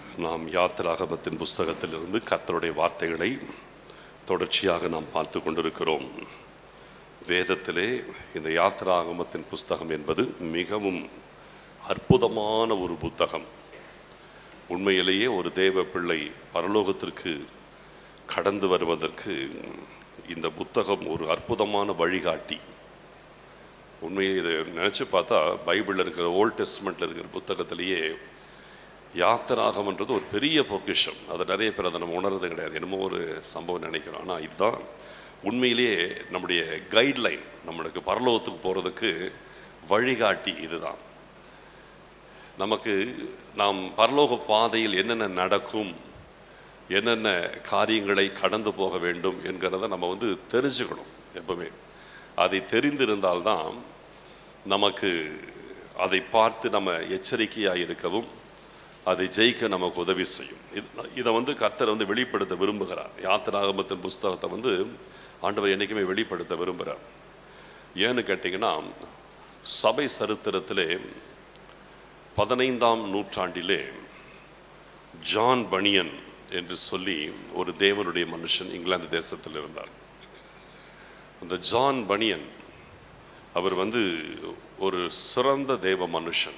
நாம் யாத்திராகமத்தின் புஸ்தகத்திலிருந்து கர்த்தருடைய வார்த்தைகளை தொடர்ச்சியாக நாம் பார்த்து கொண்டிருக்கிறோம் வேதத்திலே இந்த யாத்திராகமத்தின் புஸ்தகம் என்பது மிகவும் அற்புதமான ஒரு புத்தகம் உண்மையிலேயே ஒரு தேவ பிள்ளை பரலோகத்திற்கு கடந்து வருவதற்கு இந்த புத்தகம் ஒரு அற்புதமான வழிகாட்டி உண்மையை இதை நினச்சி பார்த்தா பைபிளில் இருக்கிற ஓல்ட் டெஸ்ட்மெண்ட்டில் இருக்கிற புத்தகத்திலேயே யாத்திராகம்ன்றது ஒரு பெரிய பொக்கிஷம் அதை நிறைய பேர் அதை நம்ம உணர்றது கிடையாது என்னமோ ஒரு சம்பவம் நினைக்கிறோம் ஆனால் இதுதான் உண்மையிலேயே நம்முடைய கைட்லைன் நம்மளுக்கு பரலோகத்துக்கு போகிறதுக்கு வழிகாட்டி இதுதான் நமக்கு நாம் பரலோக பாதையில் என்னென்ன நடக்கும் என்னென்ன காரியங்களை கடந்து போக வேண்டும் என்கிறத நம்ம வந்து தெரிஞ்சுக்கணும் எப்பவுமே அதை தெரிந்திருந்தால்தான் நமக்கு அதை பார்த்து நம்ம எச்சரிக்கையாக இருக்கவும் அதை ஜெயிக்க நமக்கு உதவி செய்யும் இது இதை வந்து கர்த்தர் வந்து வெளிப்படுத்த விரும்புகிறார் யாத்திராகமத்தின் புஸ்தகத்தை வந்து ஆண்டவர் என்றைக்குமே வெளிப்படுத்த விரும்புகிறார் ஏன்னு கேட்டிங்கன்னா சபை சரித்திரத்திலே பதினைந்தாம் நூற்றாண்டிலே ஜான் பனியன் என்று சொல்லி ஒரு தேவனுடைய மனுஷன் இங்கிலாந்து தேசத்தில் இருந்தார் அந்த ஜான் பனியன் அவர் வந்து ஒரு சிறந்த தேவ மனுஷன்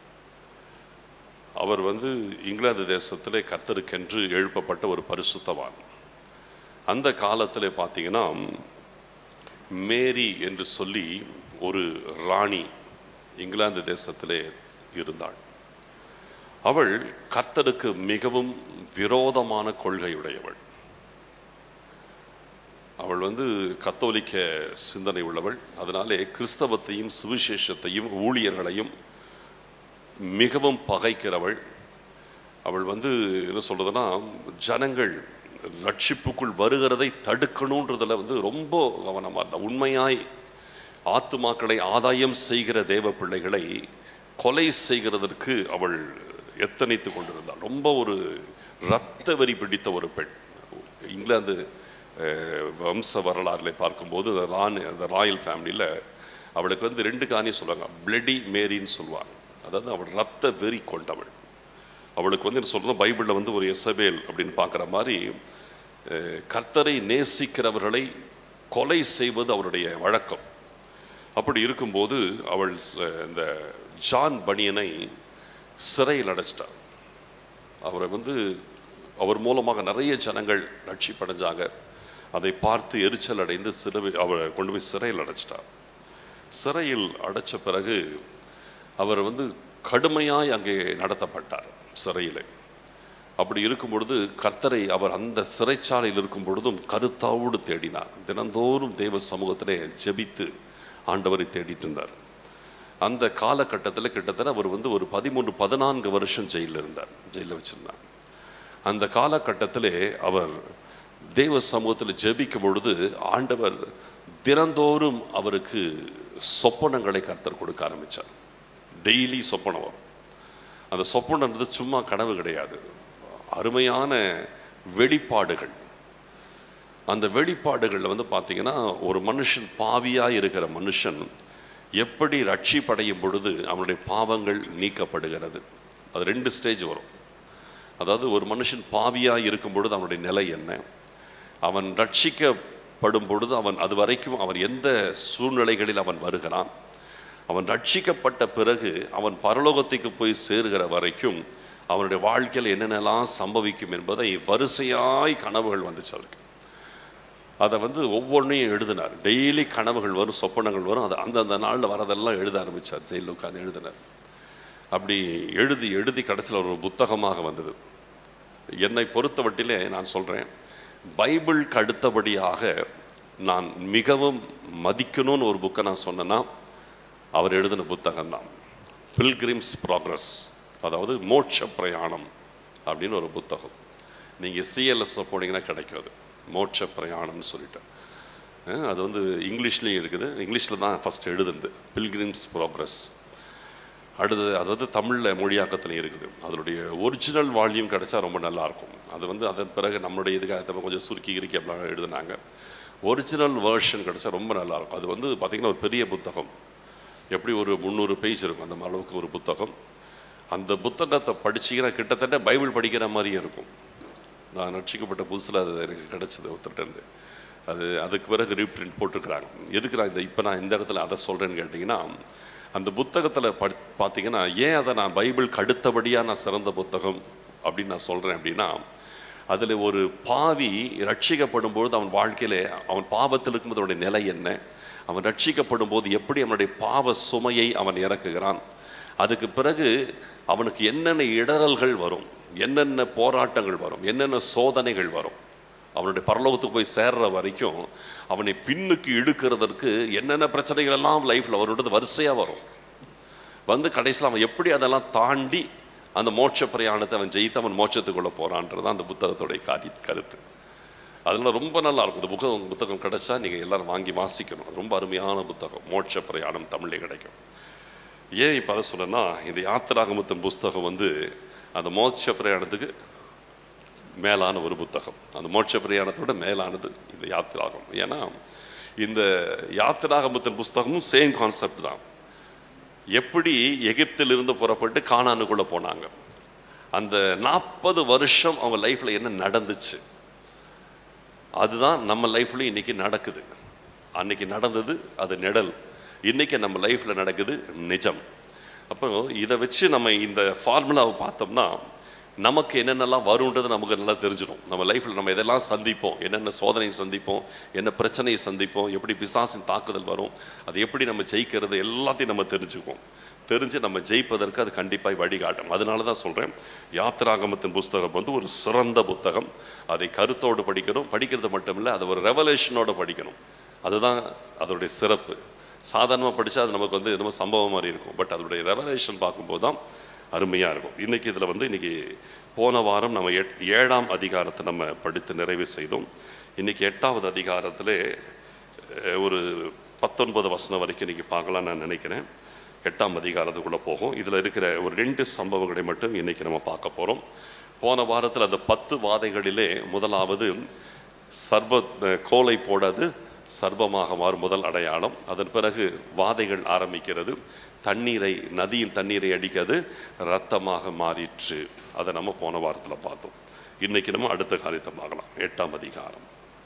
அவர் வந்து இங்கிலாந்து தேசத்திலே கர்த்தருக்கென்று எழுப்பப்பட்ட ஒரு பரிசுத்தவான் அந்த காலத்தில் பார்த்தீங்கன்னா மேரி என்று சொல்லி ஒரு ராணி இங்கிலாந்து தேசத்திலே இருந்தாள் அவள் கர்த்தருக்கு மிகவும் விரோதமான கொள்கையுடையவள் அவள் வந்து கத்தோலிக்க சிந்தனை உள்ளவள் அதனாலே கிறிஸ்தவத்தையும் சுவிசேஷத்தையும் ஊழியர்களையும் மிகவும் பகைக்கிறவள் அவள் வந்து என்ன சொல்றதுன்னா ஜனங்கள் ரட்சிப்புக்குள் வருகிறதை தடுக்கணுன்றதுல வந்து ரொம்ப கவனமாக இருந்தா உண்மையாய் ஆத்துமாக்களை ஆதாயம் செய்கிற தேவ பிள்ளைகளை கொலை செய்கிறதற்கு அவள் எத்தனைத்து கொண்டிருந்தாள் ரொம்ப ஒரு இரத்த வெறி பிடித்த ஒரு பெண் இங்கிலாந்து வம்ச வரலாறுல பார்க்கும்போது அந்த ராணி அந்த ராயல் ஃபேமிலியில் அவளுக்கு வந்து ரெண்டு காரியம் சொல்லுவாங்க பிளடி மேரின்னு சொல்லுவாங்க அதாவது அவள் ரத்த வெறி கொண்டவள் அவளுக்கு வந்து என்ன சொல்றது பைபிளில் வந்து ஒரு எசபேல் அப்படின்னு பார்க்குற மாதிரி கர்த்தரை நேசிக்கிறவர்களை கொலை செய்வது அவருடைய வழக்கம் அப்படி இருக்கும்போது அவள் இந்த ஜான் பனியனை சிறையில் அடைச்சிட்டார் அவரை வந்து அவர் மூலமாக நிறைய ஜனங்கள் ரட்சிப்படைஞ்சாங்க அதை பார்த்து எரிச்சல் அடைந்து சிலுவை அவரை கொண்டு போய் சிறையில் அடைச்சிட்டார் சிறையில் அடைச்ச பிறகு அவர் வந்து கடுமையாய் அங்கே நடத்தப்பட்டார் சிறையில் அப்படி இருக்கும் பொழுது கர்த்தரை அவர் அந்த சிறைச்சாலையில் இருக்கும் பொழுதும் கருத்தாவோடு தேடினார் தினந்தோறும் தேவ சமூகத்திலே ஜெபித்து ஆண்டவரை தேடிட்டு இருந்தார் அந்த காலகட்டத்தில் கிட்டத்தட்ட அவர் வந்து ஒரு பதிமூன்று பதினான்கு வருஷம் ஜெயிலில் இருந்தார் ஜெயிலில் வச்சிருந்தார் அந்த காலகட்டத்திலே அவர் தேவ சமூகத்தில் ஜெபிக்கும் பொழுது ஆண்டவர் தினந்தோறும் அவருக்கு சொப்பனங்களை கர்த்தர் கொடுக்க ஆரம்பித்தார் டெய்லி சொப்பனம் வரும் அந்த சொப்பனன்றது சும்மா கனவு கிடையாது அருமையான வெளிப்பாடுகள் அந்த வெளிப்பாடுகளில் வந்து பார்த்தீங்கன்னா ஒரு மனுஷன் பாவியாக இருக்கிற மனுஷன் எப்படி ரட்சிப்படையும் பொழுது அவனுடைய பாவங்கள் நீக்கப்படுகிறது அது ரெண்டு ஸ்டேஜ் வரும் அதாவது ஒரு மனுஷன் பாவியாக இருக்கும் பொழுது அவனுடைய நிலை என்ன அவன் ரட்சிக்கப்படும் பொழுது அவன் அது வரைக்கும் அவன் எந்த சூழ்நிலைகளில் அவன் வருகிறான் அவன் ரட்சிக்கப்பட்ட பிறகு அவன் பரலோகத்துக்கு போய் சேருகிற வரைக்கும் அவனுடைய வாழ்க்கையில் என்னென்னலாம் சம்பவிக்கும் என்பதை வரிசையாய் கனவுகள் வந்துச்சு அவருக்கு அதை வந்து ஒவ்வொன்றையும் எழுதினார் டெய்லி கனவுகள் வரும் சொப்பனங்கள் வரும் அது அந்தந்த நாளில் வரதெல்லாம் எழுத ஆரம்பித்தார் ஜெயிலில் உட்காந்து எழுதினார் அப்படி எழுதி எழுதி கடைசியில் ஒரு புத்தகமாக வந்தது என்னை பொறுத்தவட்டிலே நான் சொல்கிறேன் பைபிளுக்கு அடுத்தபடியாக நான் மிகவும் மதிக்கணும்னு ஒரு புக்கை நான் சொன்னேன்னா அவர் எழுதின புத்தகம் தான் பில்கிரிம்ஸ் ப்ராக்ரஸ் அதாவது மோட்ச பிரயாணம் அப்படின்னு ஒரு புத்தகம் நீங்கள் சிஎல்எஸ்ல போனீங்கன்னா கிடைக்காது மோட்ச பிரயாணம்னு சொல்லிட்டு அது வந்து இங்கிலீஷ்லேயும் இருக்குது இங்கிலீஷில் தான் ஃபஸ்ட் எழுதுனது பில்கிரிம்ஸ் ப்ராக்ரஸ் அடுத்தது அது வந்து தமிழில் மொழியாக்கத்துலையும் இருக்குது அதனுடைய ஒரிஜினல் வால்யூம் கிடைச்சா ரொம்ப நல்லாயிருக்கும் அது வந்து அதன் பிறகு நம்மளுடைய இதுக்காக கொஞ்சம் சுருக்கி கிருக்கி அப்படிலாம் எழுதுனாங்க ஒரிஜினல் வேர்ஷன் கிடைச்சா ரொம்ப நல்லாயிருக்கும் அது வந்து பார்த்திங்கன்னா ஒரு பெரிய புத்தகம் எப்படி ஒரு முந்நூறு பேஜ் இருக்கும் அந்த அளவுக்கு ஒரு புத்தகம் அந்த புத்தகத்தை படிச்சீங்கன்னா கிட்டத்தட்ட பைபிள் படிக்கிற மாதிரியே இருக்கும் நான் ரட்சிக்கப்பட்ட புதுசில் அது எனக்கு கிடச்சிது ஒருத்தர்கிட்ட அது அதுக்கு பிறகு ரீப்ரிண்ட் போட்டிருக்கிறாங்க எதுக்கு நான் இந்த இப்போ நான் இந்த இடத்துல அதை சொல்கிறேன்னு கேட்டிங்கன்னா அந்த புத்தகத்தில் படி பார்த்தீங்கன்னா ஏன் அதை நான் பைபிளுக்கு அடுத்தபடியாக நான் சிறந்த புத்தகம் அப்படின்னு நான் சொல்கிறேன் அப்படின்னா அதில் ஒரு பாவி ரட்சிக்கப்படும் பொழுது அவன் வாழ்க்கையிலே அவன் பாவத்தில் இருக்கும்போது அவனுடைய நிலை என்ன அவன் ரட்சிக்கப்படும் போது எப்படி அவனுடைய பாவ சுமையை அவன் இறக்குகிறான் அதுக்கு பிறகு அவனுக்கு என்னென்ன இடறல்கள் வரும் என்னென்ன போராட்டங்கள் வரும் என்னென்ன சோதனைகள் வரும் அவனுடைய பரலோகத்துக்கு போய் சேர்ற வரைக்கும் அவனை பின்னுக்கு இழுக்கிறதற்கு என்னென்ன பிரச்சனைகள் எல்லாம் லைஃப்பில் வருன்றது வரிசையாக வரும் வந்து கடைசியில் அவன் எப்படி அதெல்லாம் தாண்டி அந்த மோட்ச பிரயாணத்தை அவன் ஜெயித்து அவன் மோட்சத்துக்குள்ளே போகிறான்றது அந்த புத்தகத்துடைய காரி கருத்து அதில் ரொம்ப நல்லா இருக்கும் இந்த புத்தகம் புத்தகம் கிடைச்சா நீங்கள் எல்லாரும் வாங்கி வாசிக்கணும் அது ரொம்ப அருமையான புத்தகம் மோட்ச பிரயாணம் தமிழ்லே கிடைக்கும் ஏன் இப்போ அதை சொல்றேன்னா இந்த யாத்திராகமத்தின் புஸ்தகம் வந்து அந்த மோட்ச பிரயாணத்துக்கு மேலான ஒரு புத்தகம் அந்த மோட்ச பிரயாணத்தோட மேலானது இந்த யாத்திராகம் ஏன்னா இந்த யாத்திராகமத்தின் புஸ்தகமும் சேம் கான்செப்ட் தான் எப்படி எகிப்திலிருந்து புறப்பட்டு கானானுக்குள்ள போனாங்க அந்த நாற்பது வருஷம் அவங்க லைஃப்ல என்ன நடந்துச்சு அதுதான் நம்ம லைஃப்லயும் இன்னைக்கு நடக்குது அன்னைக்கு நடந்தது அது நிழல் இன்னைக்கு நம்ம லைஃப்ல நடக்குது நிஜம் அப்போ இதை வச்சு நம்ம இந்த ஃபார்முலாவை பார்த்தோம்னா நமக்கு என்னென்னலாம் வரும்ன்றது நமக்கு நல்லா தெரிஞ்சிடும் நம்ம லைஃப்பில் நம்ம எதெல்லாம் சந்திப்போம் என்னென்ன சோதனையை சந்திப்போம் என்ன பிரச்சனையை சந்திப்போம் எப்படி பிசாசின் தாக்குதல் வரும் அது எப்படி நம்ம ஜெயிக்கிறது எல்லாத்தையும் நம்ம தெரிஞ்சுக்குவோம் தெரிஞ்சு நம்ம ஜெயிப்பதற்கு அது கண்டிப்பாக வழிகாட்டும் அதனால தான் சொல்கிறேன் யாத்திராகமத்தின் புஸ்தகம் வந்து ஒரு சிறந்த புத்தகம் அதை கருத்தோடு படிக்கணும் படிக்கிறது மட்டும் இல்லை அதை ஒரு ரெவலேஷனோட படிக்கணும் அதுதான் அதோடைய சிறப்பு சாதாரணமாக படித்தா அது நமக்கு வந்து என்னமோ சம்பவம் மாதிரி இருக்கும் பட் அதோடைய ரெவலேஷன் பார்க்கும்போது தான் அருமையாக இருக்கும் இன்றைக்கி இதில் வந்து இன்றைக்கி போன வாரம் நம்ம எட் ஏழாம் அதிகாரத்தை நம்ம படித்து நிறைவு செய்தோம் இன்றைக்கி எட்டாவது அதிகாரத்திலே அஹ், ஒரு பத்தொன்பது வசனம் வரைக்கும் இன்றைக்கி பார்க்கலாம்னு நான் நினைக்கிறேன் எட்டாம் அதிகாரத்துக்குள்ளே போகும் இதில் இருக்கிற ஒரு ரெண்டு சம்பவங்களை மட்டும் இன்றைக்கி நம்ம பார்க்க போகிறோம் போன வாரத்தில் அந்த பத்து வாதைகளிலே முதலாவது சர்வ அஹ், கோலை போடாது சர்வமாக மாறும் முதல் அடையாளம் அதன் பிறகு வாதைகள் ஆரம்பிக்கிறது தண்ணீரை நதியின் தண்ணீரை அடிக்கிறது ரத்தமாக மாறிற்று அதை நம்ம போன வாரத்தில் பார்த்தோம் இன்னைக்கு நம்ம அடுத்த காரியத்தை பார்க்கலாம் எட்டாம் அதிகாரம்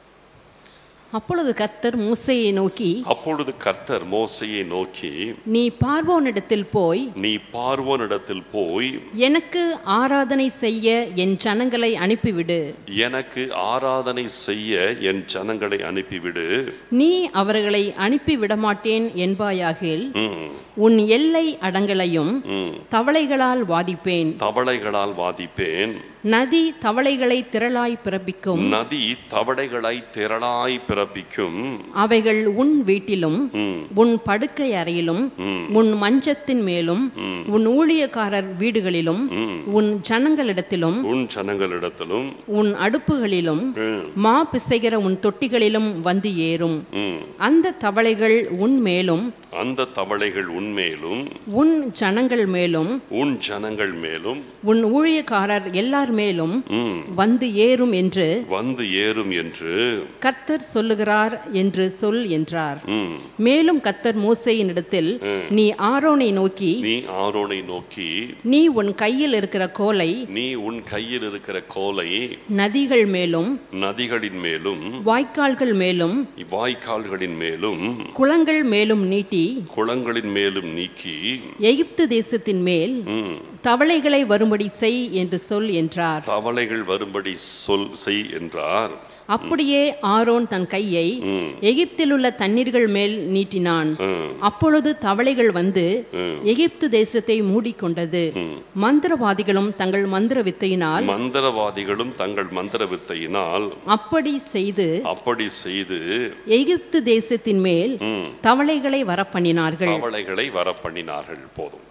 அப்பொழுது கர்த்தர் மூசையை நோக்கி அப்பொழுது கர்த்தர் மோசையை நோக்கி நீ பார்வோனிடத்தில் போய் நீ பார்வோனிடத்தில் போய் எனக்கு ஆராதனை செய்ய என் ஜனங்களை அனுப்பிவிடு எனக்கு ஆராதனை செய்ய என் ஜனங்களை அனுப்பிவிடு நீ அவர்களை அனுப்பிவிடமாட்டேன் என்பாயாகில் ம், உன் எல்லை அடங்கலையும் ம். தவளைகளால் வாதிப்பேன் தவளைகளால் வாதிப்பேன் நதி தவளைகளை திரளாய் பிறப்பிக்கும் நதி தவளைகளை திரளாய் பிறப்பிக்கும் அவைகள் உன் வீட்டிலும் ம், உன் படுக்கை அறையிலும் உன் மஞ்சத்தின் மேலும் உன் ஊழியக்காரர் வீடுகளிலும் உன் ஜனங்களிடத்திலும் உன் ஜனங்களிடத்திலும் உன் அடுப்புகளிலும் ம், மா பிசைகிற உன் தொட்டிகளிலும் வந்து ஏறும் ம். அந்த தவளைகள் உன் மேலும் அந்த தவளைகள் உன்மேலும் உன் ஜனங்கள் மேலும் உன் ஜனங்கள் மேலும் உன் ஊழியக்காரர் எல்லார் மேலும் ம், வந்து ஏறும் என்று வந்து ஏறும் என்று கர்த்தர் சொல்லுகிறார் என்று சொல் என்றார் ம், மேலும் கர்த்தர் மோசேயினிடத்தில் நீ ஆரோனை நோக்கி நீ ஆரோனை நோக்கி நீ உன் கையில் இருக்கிற கோலை நீ உன் கையில் இருக்கிற கோலை நதிகள் மேலும் நதிகளின் மேலும் வாய்க்கால்கள் மேலும் வாய்க்கால்களின் மேலும் குளங்கள் மேலும் நீட்டி குளங்களின் மேலும் நீக்கி எகிப்து தேசத்தின் மேல் ம், தவளைகளை வரும்படி செய் என்று சொல் என்றார் தவளைகள் வரும்படி சொல் செய் என்றார் அப்படியே ஆரோன் தன் கையை எகிப்தில் உள்ள தண்ணீர்கள் மேல் நீட்டினான் அப்பொழுது தவளைகள் வந்து எகிப்து தேசத்தை மூடிக்கொண்டது மந்திரவாதிகளும் தங்கள் மந்திர வித்தையினால் மந்திரவாதிகளும் தங்கள் மந்திர வித்தையினால் அப்படி செய்து அப்படி செய்து எகிப்து தேசத்தின் மேல் ம், தவளைகளை வரப்பண்ணினார்கள் தவளைகளை வர பண்ணினார்கள் போதும்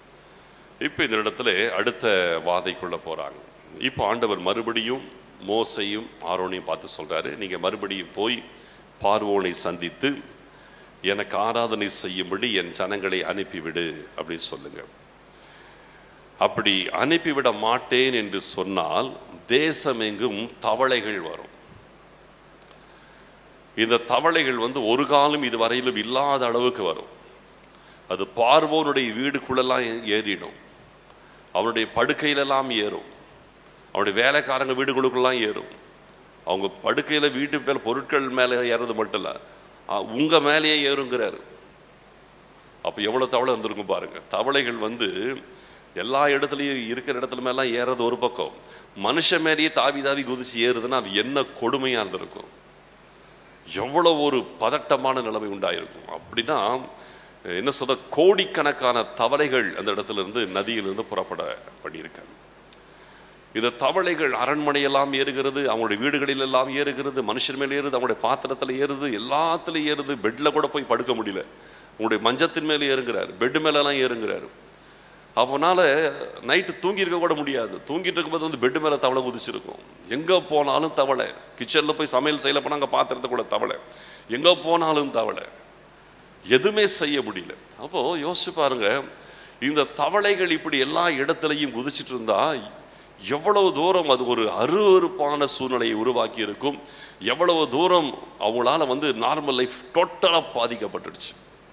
இப்போ இந்த இடத்துல அடுத்த வாதைக்குள்ள போறாங்க இப்போ ஆண்டவர் மறுபடியும் மோசையும் ஆரோனையும் பார்த்து சொல்றாரு நீங்க மறுபடியும் போய் பார்வோனை சந்தித்து எனக்கு ஆராதனை செய்யும்படி என் ஜனங்களை அனுப்பிவிடு அப்படின்னு சொல்லுங்க அப்படி அனுப்பிவிட மாட்டேன் என்று சொன்னால் தேசமெங்கும் தவளைகள் வரும் இந்த தவளைகள் வந்து ஒரு காலம் இதுவரையிலும் இல்லாத அளவுக்கு வரும் அது பார்வோனுடைய வீடுக்குள்ளெல்லாம் ஏ- ஏறிடும் அவனுடைய படுக்கையிலெல்லாம் ஏறும் அவனுடைய வேலைக்காரங்க வீடுகளுக்கெல்லாம் ஏறும் அவங்க படுக்கையில வீட்டு மேல பொருட்கள் மேலே ஏறது மட்டும் இல்ல அஹ், உங்க மேலேயே ஏறுங்கிறாரு அப்ப எவ்வளவு தவளை வந்திருக்கும் பாருங்க தவளைகள் வந்து எல்லா இடத்துலயும் இருக்கிற இடத்துல மேலாம் ஏறது ஒரு பக்கம் மனுஷன் மேலேயே தாவி தாவி குதிச்சு ஏறுதுன்னா அது என்ன கொடுமையா இருந்திருக்கும் எவ்வளவு ஒரு பதட்டமான நிலைமை உண்டாயிருக்கும் அப்படின்னா என்ன சொல்ற கோடிக்கணக்கான தவளைகள் அந்த இடத்துல இருந்து நதியிலிருந்து புறப்பட பண்ணியிருக்காங்க இந்த தவளைகள் அரண்மனையெல்லாம் ஏறுகிறது அவங்களுடைய வீடுகளில் எல்லாம் ஏறுகிறது மனுஷன் மேலே ஏறுது அவங்களுடைய பாத்திரத்தில் ஏறுது எல்லாத்துலையும் ஏறுது பெட்டில் கூட போய் படுக்க முடியல உங்களுடைய மஞ்சத்தின் மேலே ஏறுங்கிறார் பெட்டு மேலெல்லாம் ஏறுங்கிறாரு அவனால நைட்டு தூங்கியிருக்க கூட முடியாது தூங்கிட்டு இருக்கும்போது வந்து பெட்டு மேலே தவளை குதிச்சிருக்கும் எங்கே போனாலும் தவளை கிச்சனில் போய் சமையல் செய்யல போனால் அங்கே பாத்திரத்தை கூட தவளை எங்கே போனாலும் தவளை எதுவுமே செய்ய முடியல அப்போ யோசிச்சு பாருங்க இந்த தவளைகள் இப்படி எல்லா இடத்துலையும் குதிச்சிட்டு இருந்தா எவ்வளவு தூரம் அது ஒரு அருவருப்பான சூழ்நிலையை உருவாக்கி இருக்கும் எவ்வளவு தூரம் அவங்களால வந்து நார்மல் லைஃப் டோட்டலாக பாதிக்கப்பட்டுடுச்சு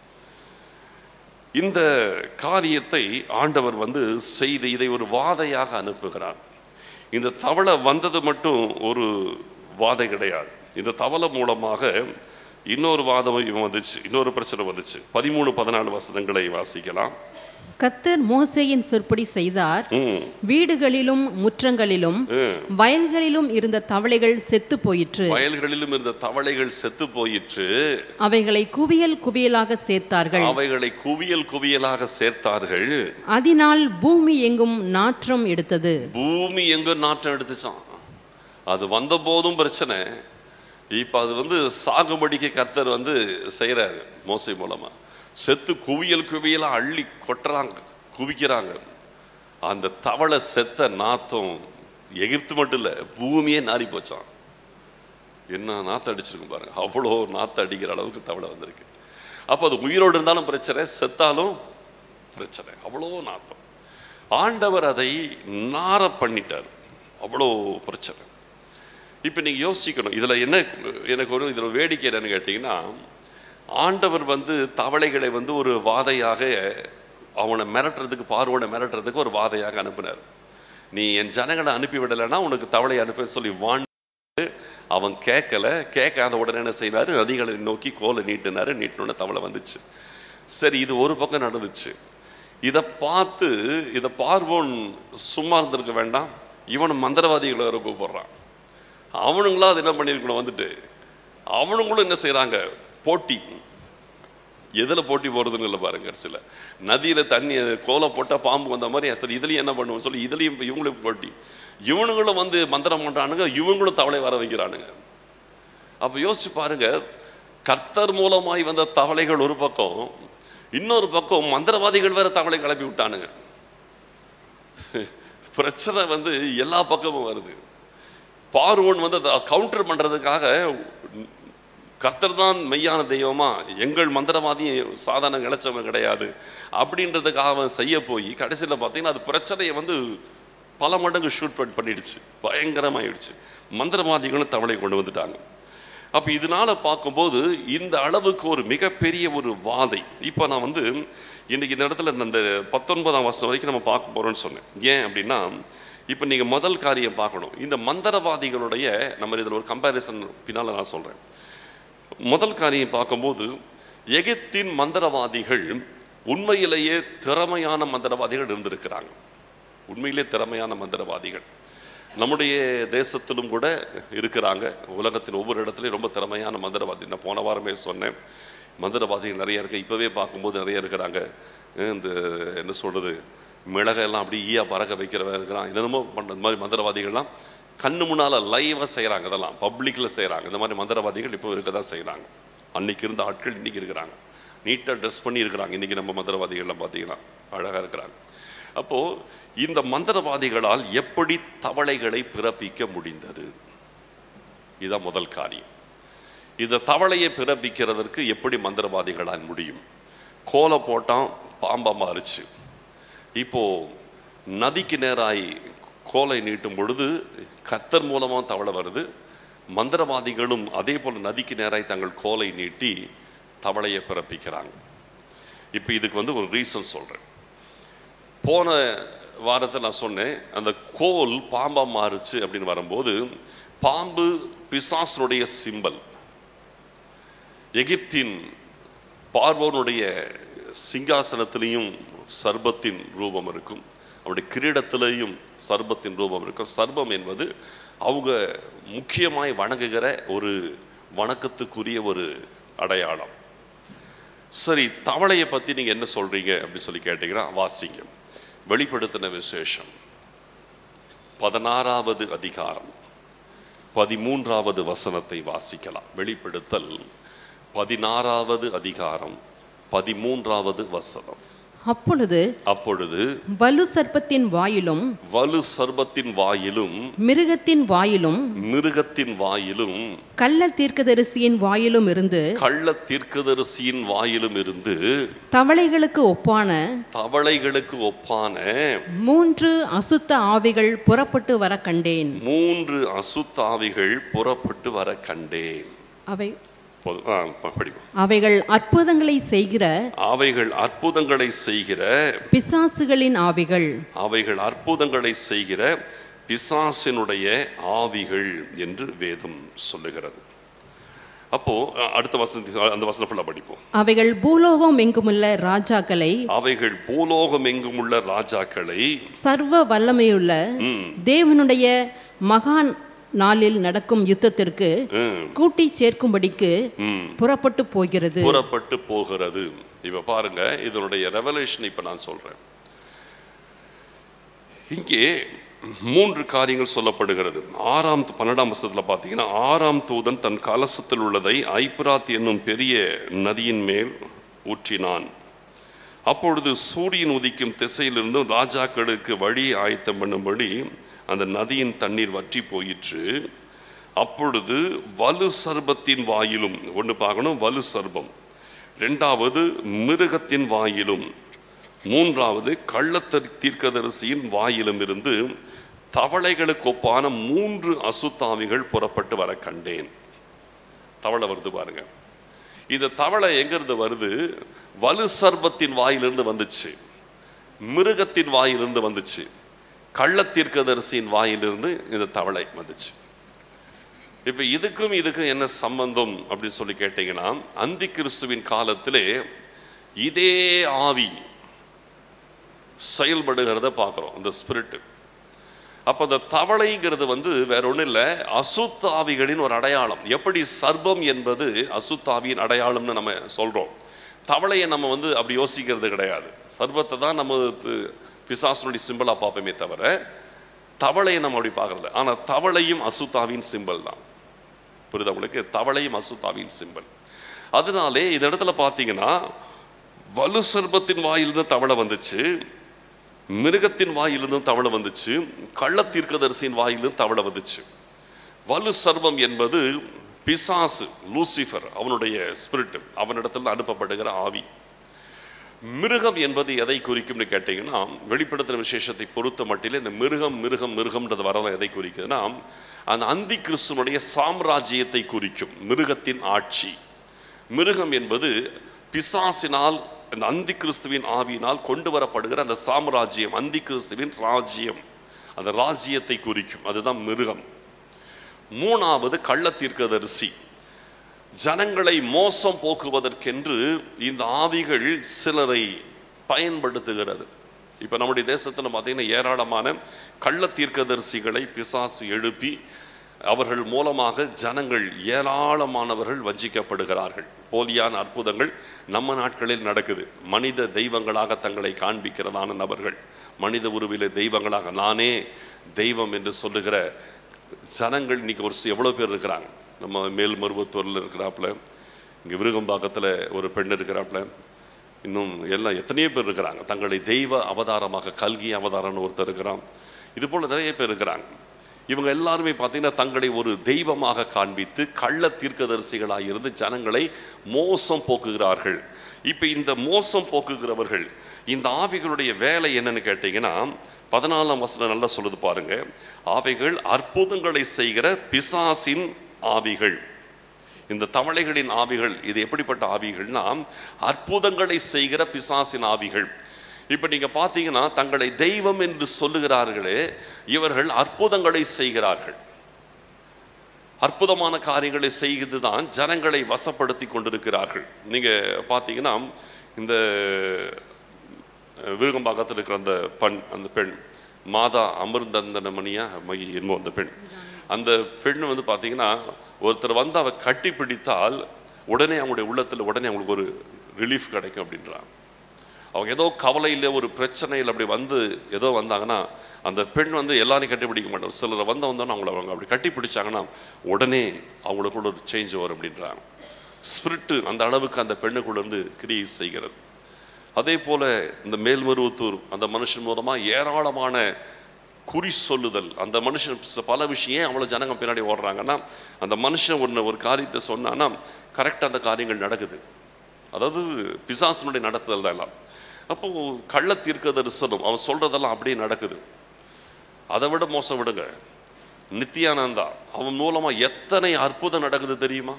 இந்த காரியத்தை ஆண்டவர் வந்து செய்து இதை ஒரு வாதையாக அனுப்புகிறார் இந்த தவளை வந்தது மட்டும் ஒரு வாதை கிடையாது இந்த தவளை மூலமாக இன்னொரு வாதம் இவன் வந்துச்சு இன்னொரு பிரச்சனை வந்துச்சு பதிமூணு பதினாலு வசனங்களை வாசிக்கலாம் கர்த்தர் மோசேயின் சொற்படி செய்தார் ம், வீடுகளிலும் முற்றங்களிலும் வயல்களிலும் இருந்த தவளைகள் செத்து போயிற்று வயல்களிலும் இருந்த தவளைகள் செத்து போயிற்று அவைகளை குவியல் குவியலாக சேர்த்தார்கள் அவைகளை குவியல் குவியலாக சேர்த்தார்கள் அதனால் பூமி எங்கும் நாற்றம் எடுத்தது பூமி எங்க நாட்டம் எடுத்துச்சான் அது வந்த போதும் பிரச்சனை இப்ப அது வந்து சாகுபடிக்கு கர்த்தர் வந்து செய்யறாரு மோசை மூலமா செத்து குவியல் குவியலா அள்ளி கொட்டுறாங்க குவிக்கிறாங்க அந்த தவளை செத்த நாத்தம் எகிப்து மட்டும் இல்ல பூமியே நாறி போச்சான் என்ன நாத்தம் அடிச்சிருக்கும் பாருங்க அவ்வளோ நாத்தம் அடிக்கிற அளவுக்கு தவளை வந்திருக்கு அப்போ அது உயிரோடு இருந்தாலும் பிரச்சனை செத்தாலும் பிரச்சனை அவ்வளோ நாத்தம் ஆண்டவர் அதை நார பண்ணிட்டார் அவ்வளோ பிரச்சனை இப்போ நீங்கள் யோசிக்கணும் இதில் என்ன எனக்கு ஒரு இதில் வேடிக்கை என்னன்னு கேட்டிங்கன்னா ஆண்டவர் வந்து தவளைகளை வந்து ஒரு வாதையாக அவனை மிரட்டுறதுக்கு பார்வோனை மிரட்டுறதுக்கு ஒரு வாதையாக அனுப்பினார் நீ என் ஜனங்களை அனுப்பி விடலைன்னா உனக்கு தவளை அனுப்ப சொல்லி வான் அவன் கேட்கல கேட்காத உடனே என்ன செய்தாரு நதிகளை நோக்கி கோலை நீட்டினாரு நீட்டினோட தவளை வந்துச்சு சரி இது ஒரு பக்கம் நடந்துச்சு இதை பார்த்து இதை பார்வோன் சும்மா இருந்திருக்க வேண்டாம் இவன் மந்திரவாதிகளை வேற கூப்பிடுறான் அவனுங்களும் அது என்ன பண்ணியிருக்கணும் வந்துட்டு அவனுங்களும் என்ன செய்றாங்க போட்டி எதில் போட்டி போகிறதுன்னு இல்லை பாருங்க கடைசியில் நதியில் தண்ணி கோலை போட்டால் பாம்பு வந்த மாதிரி சரி இதுலேயும் என்ன பண்ணுவோம் சொல்லி இதுலேயும் இவங்களுக்கு போட்டி இவனுங்களும் வந்து மந்திரம் பண்ணுறானுங்க இவங்களும் தவளை வர வைக்கிறானுங்க அப்போ யோசிச்சு பாருங்க கர்த்தர் மூலமாய் வந்த தவளைகள் ஒரு பக்கம் இன்னொரு பக்கம் மந்திரவாதிகள் வேற தவளை கிளப்பி விட்டானுங்க பிரச்சனை வந்து எல்லா பக்கமும் வருது பார்வோன் வந்து அதை கவுண்டர் பண்றதுக்காக கர்த்தர் தான் மெய்யான தெய்வமா எங்கள் மந்திரவாதி சாதாரண இழைச்சவன் கிடையாது அப்படின்றதுக்காக அவன் செய்ய போய் கடைசியில் பார்த்தீங்கன்னா அது பிரச்சனையை வந்து பல மடங்கு ஷூட் பண்ணி பண்ணிடுச்சு பயங்கரமாயிடுச்சு மந்திரவாதிகளும் தவளை கொண்டு வந்துட்டாங்க அப்போ இதனால பார்க்கும்போது இந்த அளவுக்கு ஒரு மிகப்பெரிய ஒரு வாதை இப்போ நான் வந்து இன்னைக்கு இந்த இடத்துல இந்த பத்தொன்பதாம் வருஷம் வரைக்கும் நம்ம பார்க்க போறோம்னு சொன்னேன் ஏன் அப்படின்னா இப்போ நீங்கள் முதல் காரியம் பார்க்கணும் இந்த மந்திரவாதிகளுடைய நம்ம இதில் ஒரு கம்பேரிசன் பின்னால் நான் சொல்கிறேன் முதல் காரியம் பார்க்கும்போது எகிப்தின் மந்திரவாதிகள் உண்மையிலேயே திறமையான மந்திரவாதிகள் இருந்திருக்கிறாங்க உண்மையிலே திறமையான மந்திரவாதிகள் நம்முடைய தேசத்திலும் கூட இருக்கிறாங்க உலகத்தின் ஒவ்வொரு இடத்துலையும் ரொம்ப திறமையான மந்திரவாதி நான் போன வாரமே சொன்னேன் மந்திரவாதிகள் நிறைய இருக்கு இப்போவே பார்க்கும்போது நிறைய இருக்கிறாங்க அஹ் இந்த என்ன சொல்றது மிளகெல்லாம் அப்படி ஈயா பறக்க வைக்கிறவன் இருக்கிறான் என்னென்னமோ பண்ணுற இந்த மாதிரி மந்திரவாதிகள்லாம் கண்ணு முன்னால் லைவாக செய்கிறாங்க இதெல்லாம் பப்ளிக்கில் செய்கிறாங்க இந்த மாதிரி மந்திரவாதிகள் இப்போ இருக்க தான் செய்கிறாங்க அன்னைக்கு இருந்த ஆட்கள் இன்னைக்கு இருக்கிறாங்க நீட்டாக ட்ரெஸ் பண்ணி இருக்கிறாங்க இன்னைக்கு நம்ம மந்திரவாதிகள்லாம் பார்த்தீங்கன்னா அழகாக இருக்கிறாங்க அப்போது இந்த மந்திரவாதிகளால் எப்படி தவளைகளை பிறப்பிக்க முடிந்தது இதுதான் முதல் காரியம் இந்த தவளையை பிறப்பிக்கிறதற்கு எப்படி மந்திரவாதிகளால் முடியும் கோலை போட்டான் பாம்பா மாறுச்சு இப்போ நதிக்கு நேராய் கோலை நீட்டும் பொழுது கர்த்தர் மூலமாக தவளை வருது மந்திரவாதிகளும் அதே போல் நதிக்கு நேராய் தங்கள் கோலை நீட்டி தவளையை பிறப்பிக்கிறாங்க இப்போ இதுக்கு வந்து ஒரு ரீசன் சொல்கிறேன் போன வாரத்தில் நான் சொன்னேன் அந்த கோல் பாம்பா மாறுச்சு அப்படின்னு வரும்போது பாம்பு பிசாசனுடைய சிம்பல் எகிப்தின் பார்வோனுடைய சிங்காசனத்திலையும் சர்பத்தின் ரூபம் இருக்கும் அவருடைய கிரீடத்திலையும் சர்பத்தின் ரூபம் இருக்கும் சர்பம் என்பது அவங்க முக்கியமாய் வணங்குகிற ஒரு வணக்கத்துக்குரிய ஒரு அடையாளம் சரி தவளையை பத்தி நீங்க என்ன சொல்றீங்க அப்படின்னு சொல்லி கேட்டீங்கன்னா வாசிங்க வெளிப்படுத்தின விசேஷம் பதினாறாவது அதிகாரம் பதிமூன்றாவது வசனத்தை வாசிக்கலாம் வெளிப்படுத்தல் பதினாறாவது அதிகாரம் பதிமூன்றாவது வசனம் அப்பொழுது அப்பொழுது வலு சர்ப்பத்தின் வாயிலும் வலு சர்பத்தின் வாயிலும் மிருகத்தின் வாயிலும் மிருகத்தின் வாயிலும் கள்ள தீர்க்கதரிசியின் வாயிலும் இருந்து கள்ள தீர்க்கதரிசியின் வாயிலும் இருந்து தவளைகளுக்கு ஒப்பான தவளைகளுக்கு ஒப்பான மூன்று அசுத்த ஆவிகள் புறப்பட்டு வர கண்டேன் மூன்று அசுத்தாவிகள் புறப்பட்டு வர கண்டேன் அவை போதும். ஆ, ப- படிப்போம் அவைகள் அற்புதங்களை செய்கிற அவைகள் அற்புதங்களை செய்கிற பிசாசுகளின் ஆவிகள் அவைகள் அற்புதங்களை செய்கிற பிசாசினுடைய ஆவிகள் என்று வேதம் சொல்லுகிறது அப்போ அ- அடுத்த வசனத்தை அந்த வசனம் ஃபுல்லா படிப்போம் அவைகள் பூலோகம் எங்குமுள்ள ராஜாக்களை அவைகள் பூலோகம் எங்கும் உள்ள ராஜாக்களை சர்வ வல்லமையுள்ள தேவனுடைய மகான் நாளில் நடக்கும் யுத்தத்திற்கு ம், கூட்டி சேர்க்கும்படிக்கு ம், புறப்பட்டு போகிறது புறப்பட்டு போகிறது இப்ப பாருங்க இதனுடைய ரெவலேஷன் இப்ப நான் சொல்றேன் இங்கே மூன்று காரியங்கள் சொல்லப்படுகிறது ஆறாம் பன்னெண்டாம் வருஷத்துல பார்த்தீங்கன்னா ஆறாம் தூதன் தன் கலசத்தில் உள்ளதை ஐப்ராத் என்னும் பெரிய நதியின் மேல் ஊற்றினான் அப்பொழுது சூரியன் உதிக்கும் திசையிலிருந்து ராஜாக்களுக்கு வழி ஆயத்தம் பண்ணும்படி அந்த நதியின் தண்ணீர் வற்றி போயிற்று அப்பொழுது வலு சர்பத்தின் வாயிலும் ஒன்று பார்க்கணும் வலு சர்பம் ரெண்டாவது மிருகத்தின் வாயிலும் மூன்றாவது கள்ளத்தர் தீர்க்கதரிசியின் வாயிலும் இருந்து தவளைகளுக்கு ஒப்பான மூன்று அசுத்தாவிகள் புறப்பட்டு வர கண்டேன் தவளை வருது பாருங்க இந்த தவளை எங்கிருந்து வருது வலு சர்பத்தின் வாயிலிருந்து வந்துச்சு மிருகத்தின் வாயிலிருந்து வந்துச்சு கள்ளத்தீர்க்கதரிசியின் வாயிலிருந்து இந்த தவளை வந்துச்சு இப்ப இதுக்கும் இதுக்கும் என்ன சம்பந்தம் அப்படின்னு சொல்லி கேட்டீங்கன்னா அந்தி கிறிஸ்துவின் காலத்திலே இதே ஆவி செயல்படுகிறத பார்க்குறோம் அந்த ஸ்பிரிட் அப்போ அந்த தவளைங்கிறது வந்து வேற ஒன்றும் இல்லை அசுத்தாவிகளின் ஒரு அடையாளம் எப்படி சர்ப்பம் என்பது அசுத்தாவியின் அடையாளம்னு நம்ம சொல்கிறோம் தவளையை நம்ம வந்து அப்படி யோசிக்கிறது கிடையாது சர்ப்பத்தை தான் நம்ம பி- பிசாசனுடைய சிம்பிளாக பார்ப்போமே தவிர தவளையை நம்ம அப்படி பார்க்கறது ஆனால் தவளையும் அசுத்தாவின் சிம்பல் தான் புரியுதா உங்களுக்கு தவளையும் அசுத்தாவின் சிம்பல் அதனாலே இந்த இடத்துல பார்த்தீங்கன்னா வலு சர்ப்பத்தின் வாயிலிருந்து தவளை வந்துச்சு மிருகத்தின் வாயிலிருந்து தவளை வந்துச்சு கள்ளத்தீர்க்கதரிசியின் வாயிலிருந்து தவளை வந்துச்சு வலு சர்வம் என்பது பிசாசு லூசிஃபர் அவனுடைய ஸ்பிரிட் அவனிடத்தில் அனுப்பப்படுகிற ஆவி மிருகம் என்பது எதை குறிக்கும்னு கேட்டீங்கன்னா வெளிப்படுத்தின விசேஷத்தை பொறுத்த மட்டிலே இந்த மிருகம் மிருகம் மிருகம்ன்றது வரல எதை குறிக்குதுன்னா அந்த அந்தி கிறிஸ்துவனுடைய சாம்ராஜ்யத்தை குறிக்கும் மிருகத்தின் ஆட்சி மிருகம் என்பது பிசாசினால் அந்த அந்தி கிறிஸ்துவின் ஆவியினால் கொண்டு வரப்படுகிற அந்த சாம்ராஜ்யம் அந்தி கிறிஸ்துவின் ராஜ்யம் அந்த ராஜ்யத்தை குறிக்கும் அதுதான் மிருகம் மூணாவது கள்ளத்தீர்க்கதரிசி ஜனங்களை மோசம் போக்குவதற்கென்று இந்த ஆவிகள் சிலரை பயன்படுத்துகிறது இப்போ நம்முடைய தேசத்தில் பார்த்தீங்கன்னா ஏராளமான கள்ள தீர்க்கதரிசிகளை பிசாசு எழுப்பி அவர்கள் மூலமாக ஜனங்கள் ஏராளமானவர்கள் வஞ்சிக்கப்படுகிறார்கள் போலியான அற்புதங்கள் நம்ம நாட்களில் நடக்குது மனித தெய்வங்களாக தங்களை காண்பிக்கிறதான நபர்கள் மனித உருவிலே தெய்வங்களாக நானே தெய்வம் என்று சொல்லுகிற ஜனங்கள் இன்னைக்கு ஒரு சி- எவ்வளோ பேர் இருக்கிறாங்க நம்ம மேல்மருவத்தூரில் இருக்கிறாப்புல இங்கே விருகம்பாக்கத்தில் ஒரு பெண் இருக்கிறாப்புல இன்னும் எல்லாம் எத்தனையோ பேர் இருக்கிறாங்க தங்களை தெய்வ அவதாரமாக கல்கி அவதாரம்னு ஒருத்தர் இருக்கிறான் இது போல் நிறைய பேர் இருக்கிறாங்க இவங்க எல்லாருமே பார்த்தீங்கன்னா தங்களை ஒரு தெய்வமாக காண்பித்து கள்ள தீர்க்கதரிசிகளாக இருந்து ஜனங்களை மோசம் போக்குகிறார்கள் இப்போ இந்த மோசம் போக்குகிறவர்கள் இந்த ஆவிகளுடைய வேலை என்னன்னு கேட்டீங்கன்னா பதினாலாம் வசனம் நல்லா சொல்லுது பாருங்க ஆவிகள் அற்புதங்களை செய்கிற பிசாசின் ஆவிகள் இந்த தவளைகளின் ஆவிகள் இது எப்படிப்பட்ட ஆவிகள்னா அற்புதங்களை செய்கிற பிசாசின் ஆவிகள் இப்ப நீங்க பார்த்தீங்கன்னா தங்களை தெய்வம் என்று சொல்லுகிறார்களே இவர்கள் அற்புதங்களை செய்கிறார்கள் அற்புதமான காரியங்களை செய்து தான் ஜனங்களை வசப்படுத்தி கொண்டிருக்கிறார்கள் நீங்க பார்த்தீங்கன்னா இந்த அஹ், விருகம்பாக்கத்தில் இருக்கிற அந்த பண் அந்த பெண் மாதா அமிர்தந்தனமணியா மகி என்னமோ அந்த பெண் அந்த பெண் வந்து பார்த்தீங்கன்னா ஒருத்தர் வந்து அவ கட்டி பிடித்தால் உடனே அவங்களுடைய உள்ளத்துல உடனே அவங்களுக்கு ஒரு ரிலீஃப் கிடைக்கும் அப்படின்றாங்க அவங்க ஏதோ கவலையில் ஒரு பிரச்சனையில் அப்படி வந்து ஏதோ வந்தாங்கன்னா அந்த பெண் வந்து எல்லாரையும் கட்டிப்பிடிக்க மாட்டாங்க சிலர் வந்த வந்தோன்னு அவங்கள அவங்க அப்படி கட்டி பிடிச்சாங்கன்னா உடனே அவங்களுக்குள்ள ஒரு சேஞ்ச் வரும் அப்படின்றாங்க ஸ்பிரிட்டு அந்த அளவுக்கு அந்த பெண்ணுக்குள்ள இருந்து கிரியை செய்கிறது அதே போல இந்த மேல்மருவத்தூர் அந்த மனுஷன் மூலமா ஏராளமான குறி சொல்லுதல் அந்த மனுஷன் ச- பல விஷயம் ஏன் அவ்வளோ ஜனங்க பின்னாடி ஓடுறாங்கன்னா அந்த மனுஷன் ஒன்று ஒரு காரியத்தை சொன்னான்னா கரெக்டாக அந்த காரியங்கள் நடக்குது அதாவது பிசாசனுடைய நடத்துதல் தான் எல்லாம் அப்போ கள்ள தீர்க்க தரிசனம் அவன் சொல்றதெல்லாம் அப்படியே நடக்குது அதை விட மோசம் விடுங்க நித்யானந்தா அவன் மூலமா எத்தனை அற்புதம் நடக்குது தெரியுமா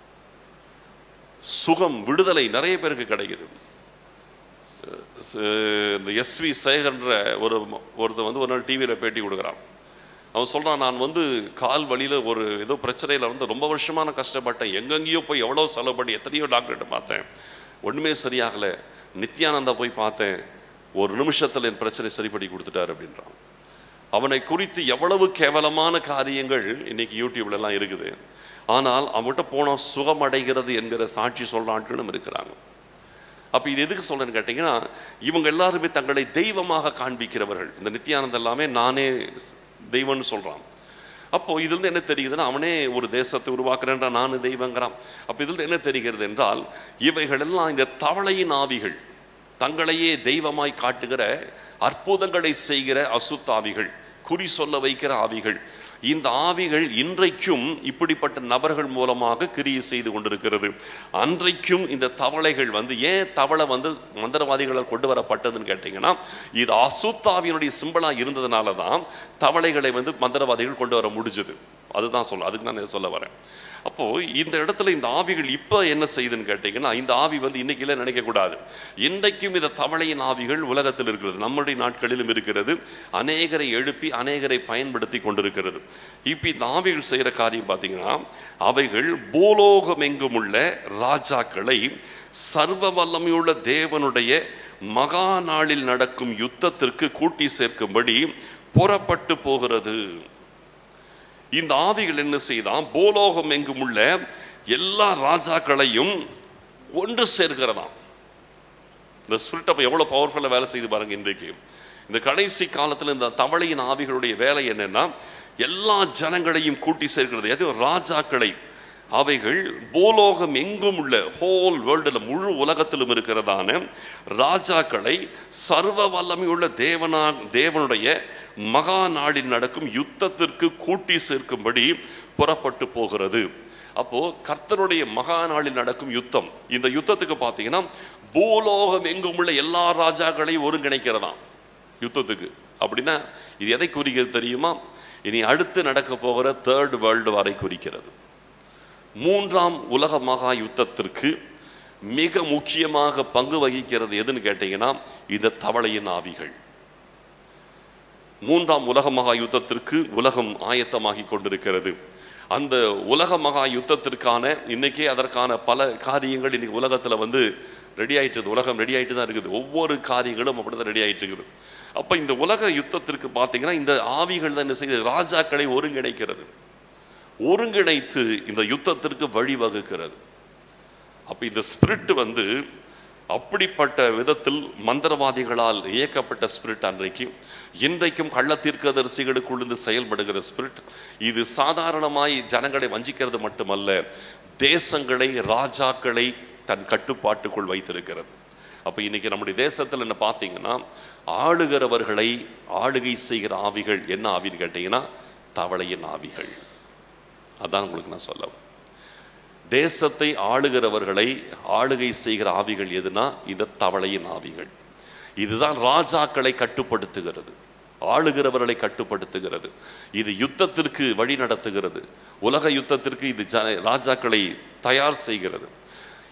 சுகம் விடுதலை நிறைய பேருக்கு கிடைக்குது ச- இந்த எஸ்வி சேகர்ன்ற ஒரு ஒருத்தன் வந்து ஒரு நாள் டிவியில் பேட்டி கொடுக்குறான் அவன் சொல்றான் நான் வந்து கால் வலியில ஒரு ஏதோ பிரச்சனையில வந்து ரொம்ப வருஷமா நான் கஷ்டப்பட்டேன் எங்கெங்கேயோ போய் எவ்வளோ செலவு பண்ணி எத்தனையோ டாக்டர்கிட்ட பார்த்தேன் ஒண்ணுமே சரியாகல நித்யானந்தா போய் பார்த்தேன் ஒரு நிமிஷத்துல என் பிரச்சனை சரி பண்ணி கொடுத்துட்டாரு அப்படின்றான் அவனை குறித்து எவ்வளவு கேவலமான காரியங்கள் இன்னைக்கு யூடியூப்ல எல்லாம் இருக்குது ஆனால் அவன்கிட்ட போனால் சுகமடைகிறது என்கிற சாட்சி சொல்ற ஆட்களும் இருக்கிறாங்க அப்ப இது எதுக்கு சொல்றேன்னு கேட்டீங்கன்னா இவங்க எல்லாருமே தங்களை தெய்வமாக காண்பிக்கிறவர்கள் இந்த நித்யானந்தம் எல்லாமே நானே ஸ்- தெய்வம்னு சொல்றான் அப்போ இதுல இருந்து என்ன தெரியுதுன்னா அவனே ஒரு தேசத்தை உருவாக்குறேன்றா நானு தெய்வங்கிறான் அப்ப இதுல இருந்து என்ன தெரிகிறது என்றால் இவைகள் எல்லாம் இந்த தவளையின் ஆவிகள் தங்களையே தெய்வமாய் காட்டுகிற அற்புதங்களை செய்கிற அசுத்தாவிகள் குறி சொல்ல வைக்கிற ஆவிகள் இந்த ஆவிகள் இன்றைக்கும் இப்படிப்பட்ட நபர்கள் மூலமாக கிரியை செய்து கொண்டிருக்கிறது அன்றைக்கும் இந்த தவளைகள் வந்து ஏன் தவளை வந்து மந்திரவாதிகளால் கொண்டு வரப்பட்டதுன்னு கேட்டீங்கன்னா இது அசுத்தாவியினுடைய சிம்பலா இருந்ததுனால தான் தவளைகளை வந்து மந்திரவாதிகள் கொண்டு வர முடிஞ்சது அதுதான் சொல்ல அதுக்கு நான் இதை சொல்ல வரேன் அப்போ இந்த இடத்துல இந்த ஆவிகள் இப்ப என்ன செய்யுதுன்னு கேட்டீங்கன்னா இந்த ஆவி வந்து இன்னைக்குல நினைக்க கூடாது இன்றைக்கும் இந்த தவளையின் ஆவிகள் உலகத்தில் இருக்கிறது நம்முடைய நாட்களிலும் இருக்கிறது அநேகரை எழுப்பி அநேகரை பயன்படுத்தி கொண்டிருக்கிறது இப்ப இந்த ஆவிகள் செய்யற காரியம் பார்த்தீங்கன்னா அவைகள் பூலோகம் எங்கும் உள்ள ராஜாக்களை சர்வ வல்லமையுள்ள தேவனுடைய மகா நாளில் நடக்கும் யுத்தத்திற்கு கூட்டி சேர்க்கும்படி புறப்பட்டு போகிறது இந்த ஆவிகள் என்ன செய்தான் பூலோகம் எங்கும் உள்ள எல்லா ராஜாக்களையும் ஒன்று சேர்க்கிறதாம் இந்த ஸ்பிரிட் அப்போ எவ்வளோ பவர்ஃபுல்லாக வேலை செய்து பாருங்க இன்றைக்கு இந்த கடைசி காலத்தில் இந்த தவளையின் ஆவிகளுடைய வேலை என்னன்னா எல்லா ஜனங்களையும் கூட்டி சேர்க்கிறது எது ராஜாக்களை அவைகள் பூலோகம் எங்கும் உள்ள ஹோல் வேர்ல்டில் முழு உலகத்திலும் இருக்கிறதான ராஜாக்களை சர்வ வல்லமையுள்ள தேவனா தேவனுடைய மகா நாடில் நடக்கும் யுத்தத்திற்கு கூட்டி சேர்க்கும்படி புறப்பட்டு போகிறது அப்போ கர்த்தருடைய மகா நாளில் நடக்கும் யுத்தம் இந்த யுத்தத்துக்கு பார்த்தீங்கன்னா பூலோகம் எங்கும் உள்ள எல்லா ராஜாக்களையும் ஒருங்கிணைக்கிறதாம் யுத்தத்துக்கு அப்படின்னா இது எதை குறிக்கிறது தெரியுமா இனி அடுத்து நடக்க போகிற தேர்ட் வேர்ல்டு வாரை குறிக்கிறது மூன்றாம் உலக மகா யுத்தத்திற்கு மிக முக்கியமாக பங்கு வகிக்கிறது எதுன்னு கேட்டீங்கன்னா இந்த தவளையின் ஆவிகள் மூன்றாம் உலக மகா யுத்தத்திற்கு உலகம் ஆயத்தமாகி கொண்டிருக்கிறது அந்த உலக மகா யுத்தத்திற்கான இன்னைக்கே அதற்கான பல காரியங்கள் இன்னைக்கு உலகத்துல வந்து ரெடி ஆயிட்டு இருக்குது. உலகம் ரெடி ஆயிட்டு தான் இருக்குது ஒவ்வொரு காரியங்களும் அப்படிதான் ரெடி ஆயிட்டு இருக்குது அப்ப இந்த உலக யுத்தத்திற்கு பார்த்தீங்கன்னா இந்த ஆவிகள் தான் என்ன செய்யுது ராஜாக்களை ஒருங்கிணைக்கிறது ஒருங்கிணைத்து இந்த யுத்தத்திற்கு வழிவகுக்கிறது அப்ப இந்த ஸ்பிரிட் வந்து அப்படிப்பட்ட விதத்தில் மந்திரவாதிகளால் இயக்கப்பட்ட ஸ்பிரிட் அன்றைக்கு இன்றைக்கும் கள்ள தீர்க்கதரிசிகளுக்குள்ளிருந்து செயல்படுகிற ஸ்பிரிட் இது சாதாரணமாய் ஜனங்களை வஞ்சிக்கிறது மட்டுமல்ல தேசங்களை ராஜாக்களை தன் கட்டுப்பாட்டுக்குள் வைத்திருக்கிறது அப்ப இன்னைக்கு நம்முடைய தேசத்துல என்ன பார்த்தீங்கன்னா ஆளுகிறவர்களை ஆளுகை செய்கிற ஆவிகள் என்ன ஆவின்னு கேட்டீங்கன்னா தவளையின் ஆவிகள் அதான் உங்களுக்கு நான் சொல்ல வரேன். தேசத்தை ஆளுகிறவர்களை ஆளுகை செய்கிற ஆவிகள் எதுனா இந்த தவளையின் ஆவிகள் இதுதான் ராஜாக்களை கட்டுப்படுத்துகிறது ஆளுகிறவர்களை கட்டுப்படுத்துகிறது இது யுத்தத்திற்கு வழி நடத்துகிறது உலக யுத்தத்திற்கு இது ஜன ராஜாக்களை தயார் செய்கிறது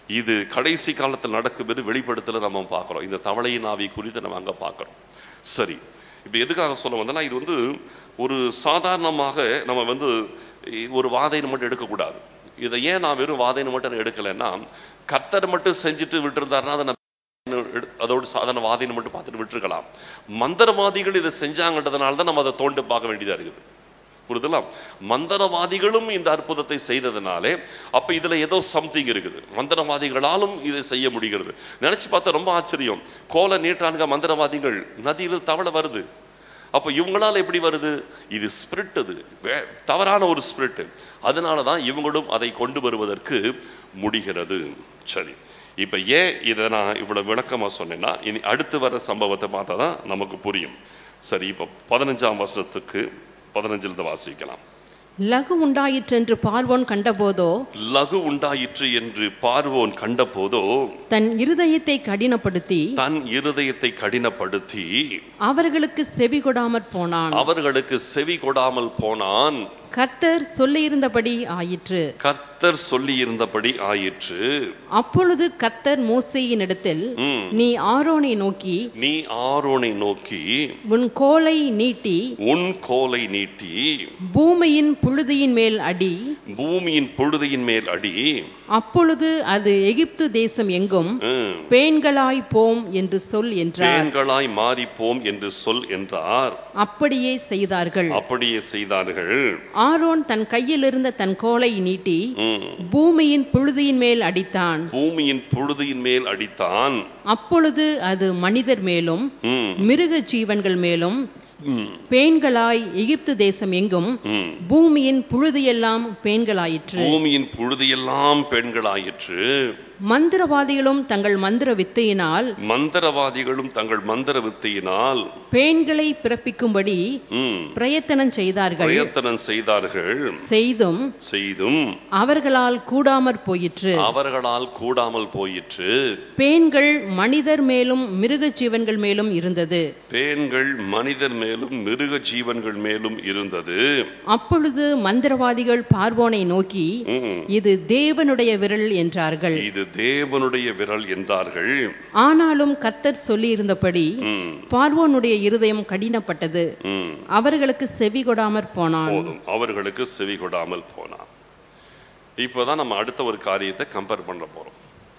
இது கடைசி காலத்தில் நடக்கும் என்று வெளிப்படுத்தல நம்ம பார்க்குறோம் இந்த தவளையின் ஆவி குறித்து நம்ம அங்கே பார்க்குறோம் சரி இப்போ எதுக்காக சொல்ல வந்தேன்னா இது வந்து ஒரு சாதாரணமாக நம்ம வந்து ஒரு வாதைன்னு மட்டும் எடுக்கக்கூடாது இதை ஏன் நான் வெறும் வாதைன்னு மட்டும் எடுக்கலைன்னா கத்தர் மட்டும் செஞ்சுட்டு விட்டுருந்தாருன்னா அதை நான் எடு- அதோட சாதாரண வாதின்னு மட்டும் பார்த்துட்டு விட்டுருக்கலாம் மந்திரவாதிகள் இதை செஞ்சாங்கன்றதுனால தான் நம்ம அதை தோண்டு பார்க்க வேண்டியதாக இருக்குது புரியுதுங்களா மந்திரவாதிகளும் இந்த அற்புதத்தை செய்ததுனாலே அப்ப இதுல ஏதோ சம்திங் இருக்குது மந்திரவாதிகளாலும் இதை செய்ய முடிகிறது நினைச்சு பார்த்தா ரொம்ப ஆச்சரியம் கோல நீட்டானுங்க மந்திரவாதிகள் நதியில் தவளை வருது அப்போ இவங்களால எப்படி வருது இது ஸ்பிரிட் அது வே- தவறான ஒரு ஸ்பிரிட் அதனால தான் இவங்களும் அதை கொண்டு வருவதற்கு முடிகிறது சரி இப்போ ஏன் இதை நான் இவ்வளவு விளக்கமா சொன்னேன்னா இனி அடுத்து வர சம்பவத்தை பார்த்தா தான் நமக்கு புரியும் சரி இப்போ பதினஞ்சாம் வருஷத்துக்கு பதினஞ்சிலிருந்து வாசிக்கலாம் லகு உண்டாயிற்றென்று பார்வோன் கண்டபோதோ லகு உண்டாயிற்று என்று பார்வோன் கண்டபோதோ தன் இருதயத்தை கடினப்படுத்தி தன் இருதயத்தை கடினப்படுத்தி அவர்களுக்கு செவி கொடாமற் போனான் அவர்களுக்கு செவி கொடாமல் போனான் கர்த்தர் சொல்லியிருந்தபடி ஆயிற்று கர்த்தர் சொல்லி இருந்தபடி ஆயிற்று அப்பொழுது கர்த்தர் மோசேயினிடத்தில் ம். நீ ஆரோனை நோக்கி நீ ஆரோனை நோக்கி உன் கோலை நீட்டி உன் கோலை நீட்டி பூமியின் புழுதியின் மேல் அடி பூமியின் பொழுதையின் மேல் அடி அப்பொழுது அது எகிப்து தேசம் எங்கும் ம், பேன்களாய் போம் என்று சொல் என்றார் பேன்களாய் மாறிப்போம் என்று சொல் என்றார் அப்படியே செய்தார்கள் அப்படியே செய்தார்கள் ஆரோன் தன் கையில் இருந்த தன் கோலை நீட்டி ம், பூமியின் புழுதியின் மேல் அடித்தான் பூமியின் பொழுதியின் மேல் அடித்தான் அப்பொழுது அது மனிதர் மேலும் ம், மிருக ஜீவன்கள் மேலும் ம், பேன்களாய் எகிப்து தேசம் எங்கும் ம். பூமியின் புழுதியெல்லாம் பேன்களாயிற்று பூமியின் புழுதியெல்லாம் பெண்களாயிற்று மந்திரவாதிகளும் தங்கள் மந்திர வித்தையினால் மந்திரவாதிகளும் தங்கள் மந்திர வித்தையினால் பேன்களை பிறப்பிக்கும்படி ம், பிரயத்தனம் செய்தார்கள் பிரயத்தனம் செய்தார்கள் செய்தும் செய்தும் அவர்களால் கூடாமற் போயிற்று அவர்களால் கூடாமல் போயிற்று பேன்கள் மனிதர் மேலும் மிருக ஜீவன்கள் மேலும் இருந்தது பேன்கள் மனிதர் மேலும் மிருக ஜீவன்கள் மேலும் இருந்தது அப்பொழுது மந்திரவாதிகள் பார்வோனை நோக்கி ம், இது தேவனுடைய விரல் என்றார்கள் இது தேவனுடைய விரல் என்றார்கள் ஆனாலும் கர்த்தர் சொல்லியிருந்தபடி ம், பார்வோனுடைய இருதயம் கடினப்பட்டது ம், அவர்களுக்கு செவி கொடாமற் போனான் போதும் அவர்களுக்கு செவி கொடாமல் போனான் இப்போதான் நம்ம அடுத்த ஒரு காரியத்தை கம்பேர் பண்ண போறோம்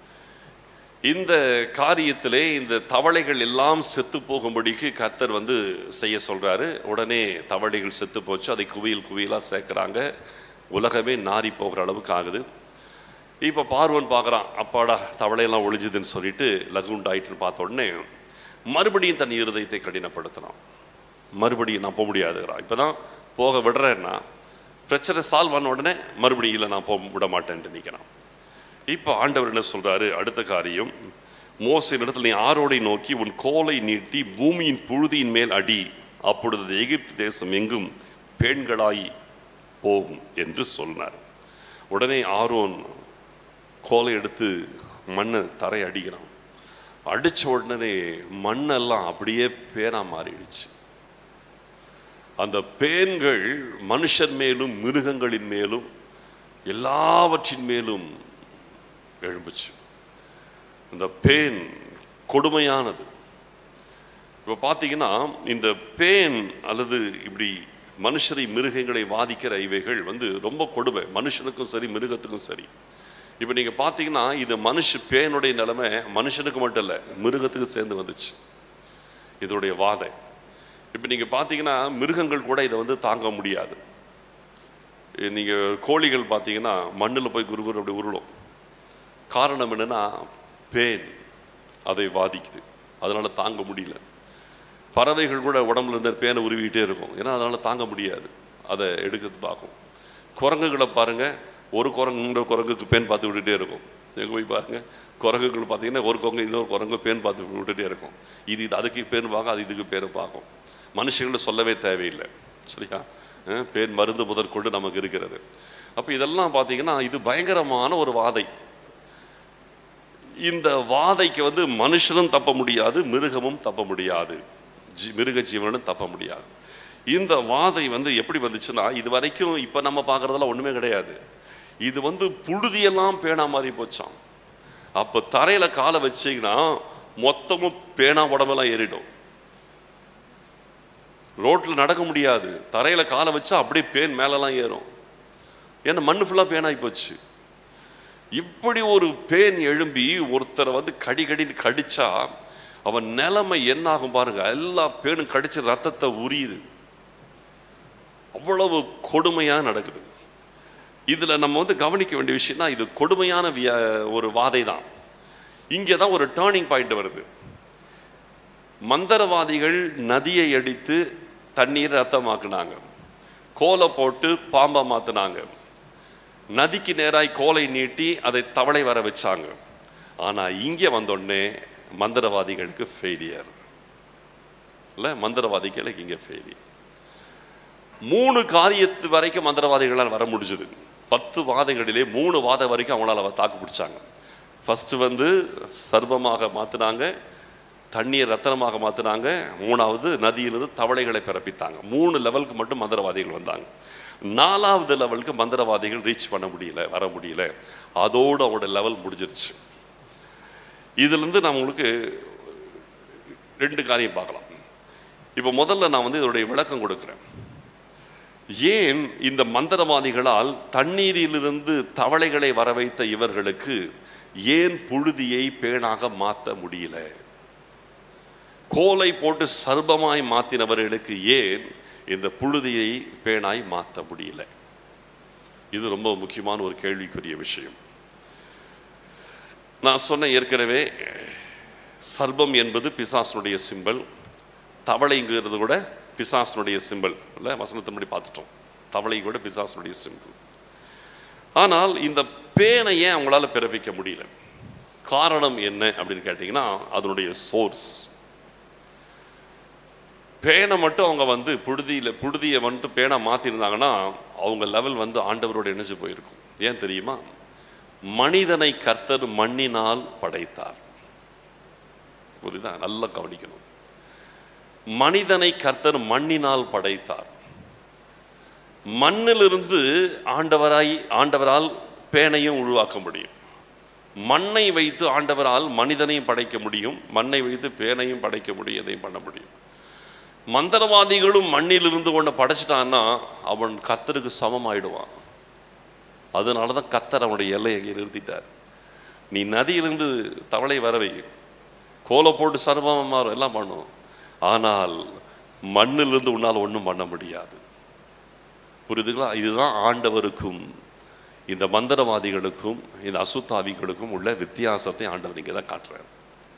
இந்த காரியத்திலே இந்த தவளைகள் எல்லாம் செத்து போகும்படிக்கு கர்த்தர் வந்து செய்ய சொல்றாரு உடனே தவளைகள் செத்து போச்சு அதை குவியல் குவியலா சேர்க்குறாங்க உலகமே நாறி போகிற அளவுக்கு ஆகுது இப்போ பார்வன் பார்க்குறான் அப்பாடா தவளையெல்லாம் ஒழிஞ்சுதுன்னு சொல்லிட்டு லகுண்டாயிட்டுன்னு பார்த்த உடனே மறுபடியும் தன் இருதயத்தை கடினப்படுத்தினான் மறுபடியும் நான் போக முடியாதுங்கிறான் இப்போ தான் போக விடுறேன்னா பிரச்சனை சால்வ் ஆன உடனே மறுபடியும் இல்லை நான் போக விட மாட்டேன்ட்டு நிற்கிறான் இப்போ ஆண்டவர் என்ன சொல்றாரு அடுத்த காரியம் மோசின் இடத்துல நீ ஆரோடை நோக்கி உன் கோலை நீட்டி பூமியின் புழுதியின் மேல் அடி அப்பொழுது எகிப்து தேசம் எங்கும் பெண்களாய் போகும் என்று சொன்னார் உடனே ஆரோன் கோலை எடுத்து மண்ணை தரை அடிக்கிறான் அடிச்ச உடனே மண்ணெல்லாம் அப்படியே பேனா மாறிடுச்சு அந்த பேன்கள் மனுஷன் மேலும் மிருகங்களின் மேலும் எல்லாவற்றின் மேலும் எழும்புச்சு இந்த பேன் கொடுமையானது இப்போ பார்த்தீங்கன்னா இந்த பேன் அல்லது இப்படி மனுஷரை மிருகங்களை வாதிக்கிற இவைகள் வந்து ரொம்ப கொடுமை மனுஷனுக்கும் சரி மிருகத்துக்கும் சரி இப்போ நீங்கள் பார்த்தீங்கன்னா இது மனுஷ பேனுடைய நிலைமை மனுஷனுக்கு மட்டும் இல்லை மிருகத்துக்கு சேர்ந்து வந்துச்சு இதோடைய வாதை இப்போ நீங்கள் பார்த்தீங்கன்னா மிருகங்கள் கூட இதை வந்து தாங்க முடியாது நீங்கள் கோழிகள் பார்த்தீங்கன்னா மண்ணில் போய் குருகுரு அப்படி உருளும் காரணம் என்னன்னா பேன் அதை பாதிக்குது அதனால தாங்க முடியல பறவைகள் கூட உடம்புல இருந்த பேனை உருவிக்கிட்டே இருக்கும் ஏன்னா அதனால தாங்க முடியாது அதை எடுக்கிறது பார்க்கும் குரங்குகளை பாருங்க ஒரு குரங்கு இன்னொரு குரங்குக்கு பேன் பார்த்து விட்டுட்டே இருக்கும் எங்க போய் பாருங்க குரங்குகள் பார்த்தீங்கன்னா ஒரு குரங்கு இன்னொரு குரங்கு பேன் பார்த்து விட்டுட்டே இருக்கும் இது இது அதுக்கு பேன் பார்க்கும் அது இதுக்கு பேரை பார்க்கும் மனுஷங்களை சொல்லவே தேவையில்லை சரியா அஹ் பேன் மருந்து முதற்கொண்டு நமக்கு இருக்கிறது அப்போ இதெல்லாம் பார்த்தீங்கன்னா இது பயங்கரமான ஒரு வாதை இந்த வாதைக்கு வந்து மனுஷனும் தப்ப முடியாது மிருகமும் தப்ப முடியாது ஜி மிருக ஜீவனும் தப்ப முடியாது இந்த வாதை வந்து எப்படி வந்துச்சுன்னா இது வரைக்கும் இப்போ நம்ம பார்க்குறதெல்லாம் ஒன்றுமே கிடையாது இது வந்து புழுதியெல்லாம் பேனா மாதிரி போச்சாம் அப்போ தரையில காலை வச்சீங்கன்னா மொத்தமும் பேனா உடம்பெல்லாம் ஏறிடும் ரோட்ல நடக்க முடியாது தரையில காலை வச்சா அப்படியே பேன் மேலெல்லாம் ஏறும் ஏன்னா மண்ணு ஃபுல்லாக பேனாகி போச்சு இப்படி ஒரு பேன் எழும்பி ஒருத்தரை வந்து கடி கடின்னு கடிச்சா அவன் நிலைமை என்ன ஆகும் பாருங்க எல்லா பேனும் கடிச்சு ரத்தத்தை உரியுது அவ்வளவு கொடுமையா நடக்குது இதுல நம்ம வந்து கவனிக்க வேண்டிய விஷயம்னா இது கொடுமையான வியா- ஒரு வாதை தான் இங்கே தான் ஒரு டேர்னிங் பாயிண்ட் வருது மந்திரவாதிகள் நதியை அடித்து தண்ணீர் ரத்தமாக்குனாங்க கோலை போட்டு பாம்பா மாத்துனாங்க நதிக்கு நேராய் கோலை நீட்டி அதை தவளை வர வச்சாங்க ஆனா இங்கே வந்தோடனே மந்திரவாதிகளுக்கு ஃபெயிலியர் இல்ல மந்திரவாதிகளுக்கு இங்க ஃபெயிலியர் மூணு காரியத்து வரைக்கும் மந்திரவாதிகளால் வர முடிஞ்சது பத்து வாதங்களிலே மூணு வாதம் வரைக்கும் அவங்களால அவ தாக்கு பிடிச்சாங்க ஃபர்ஸ்ட் வந்து சர்வமாக மாத்துனாங்க தண்ணீர் ரத்தனமாக மாத்துனாங்க மூணாவது நதியிலிருந்து தவளைகளை பிறப்பித்தாங்க மூணு லெவலுக்கு மட்டும் மந்திரவாதிகள் வந்தாங்க நாலாவது லெவலுக்கு மந்திரவாதிகள் ரீச் பண்ண முடியல வர முடியல அதோடு அவங்களோட லெவல் முடிஞ்சிருச்சு இதுலேருந்து நான் உங்களுக்கு ரெண்டு காரியம் பார்க்கலாம் இப்போ முதல்ல நான் வந்து இதோடைய விளக்கம் கொடுக்குறேன் ஏன் இந்த மந்திரவாதிகளால் தண்ணீரிலிருந்து தவளைகளை வர வைத்த இவர்களுக்கு ஏன் புழுதியை பேனாக மாற்ற முடியல கோலை போட்டு சர்பமாய் மாத்தினவர்களுக்கு ஏன் இந்த புழுதியை பேனாய் மாற்ற முடியல இது ரொம்ப முக்கியமான ஒரு கேள்விக்குரிய விஷயம் நான் சொன்ன ஏற்கனவே சர்பம் என்பது பிசாசனுடைய சிம்பல் தவளைங்கிறது கூட பிசாசனுடைய சிம்பல் இல்லை வசனத்தின்படி பார்த்துட்டோம் தவளை கூட பிசாசனுடைய சிம்பல் ஆனால் இந்த பேனை ஏன் அவங்களால பிறப்பிக்க முடியல காரணம் என்ன அப்படின்னு கேட்டிங்கன்னா அதனுடைய சோர்ஸ் பேனை மட்டும் அவங்க வந்து புழுதியில் புழுதியை வந்துட்டு பேனை மாற்றிருந்தாங்கன்னா அவங்க லெவல் வந்து ஆண்டவரோட இணைஞ்சு போயிருக்கும் ஏன் தெரியுமா மனிதனை கர்த்தர் மண்ணினால் படைத்தார் புரியுதா நல்லா கவனிக்கணும் மனிதனை கர்த்தர் மண்ணினால் படைத்தார் மண்ணிலிருந்து ஆண்டவராய் ஆண்டவரால் பேனையும் உருவாக்க முடியும் மண்ணை வைத்து ஆண்டவரால் மனிதனையும் படைக்க முடியும் மண்ணை வைத்து பேனையும் படைக்க முடியும் எதையும் பண்ண முடியும் மந்திரவாதிகளும் மண்ணில் இருந்து கொண்டு படைச்சிட்டான்னா அவன் கர்த்தருக்கு சமமாயிடுவான் அதனால தான் கர்த்தர் அவனுடைய எல்லை அங்கே நிறுத்திட்டார் நீ நதியிலிருந்து தவளை வரவை கோலை போட்டு சர்வமாக மாறும் எல்லாம் பண்ணும் ஆனால் மண்ணிலிருந்து உன்னால் ஒன்றும் பண்ண முடியாது புரியுதுங்களா இதுதான் ஆண்டவருக்கும் இந்த மந்திரவாதிகளுக்கும் இந்த அசுத்தாவிகளுக்கும் உள்ள வித்தியாசத்தை ஆண்டவர் இங்கே தான் காட்டுறார்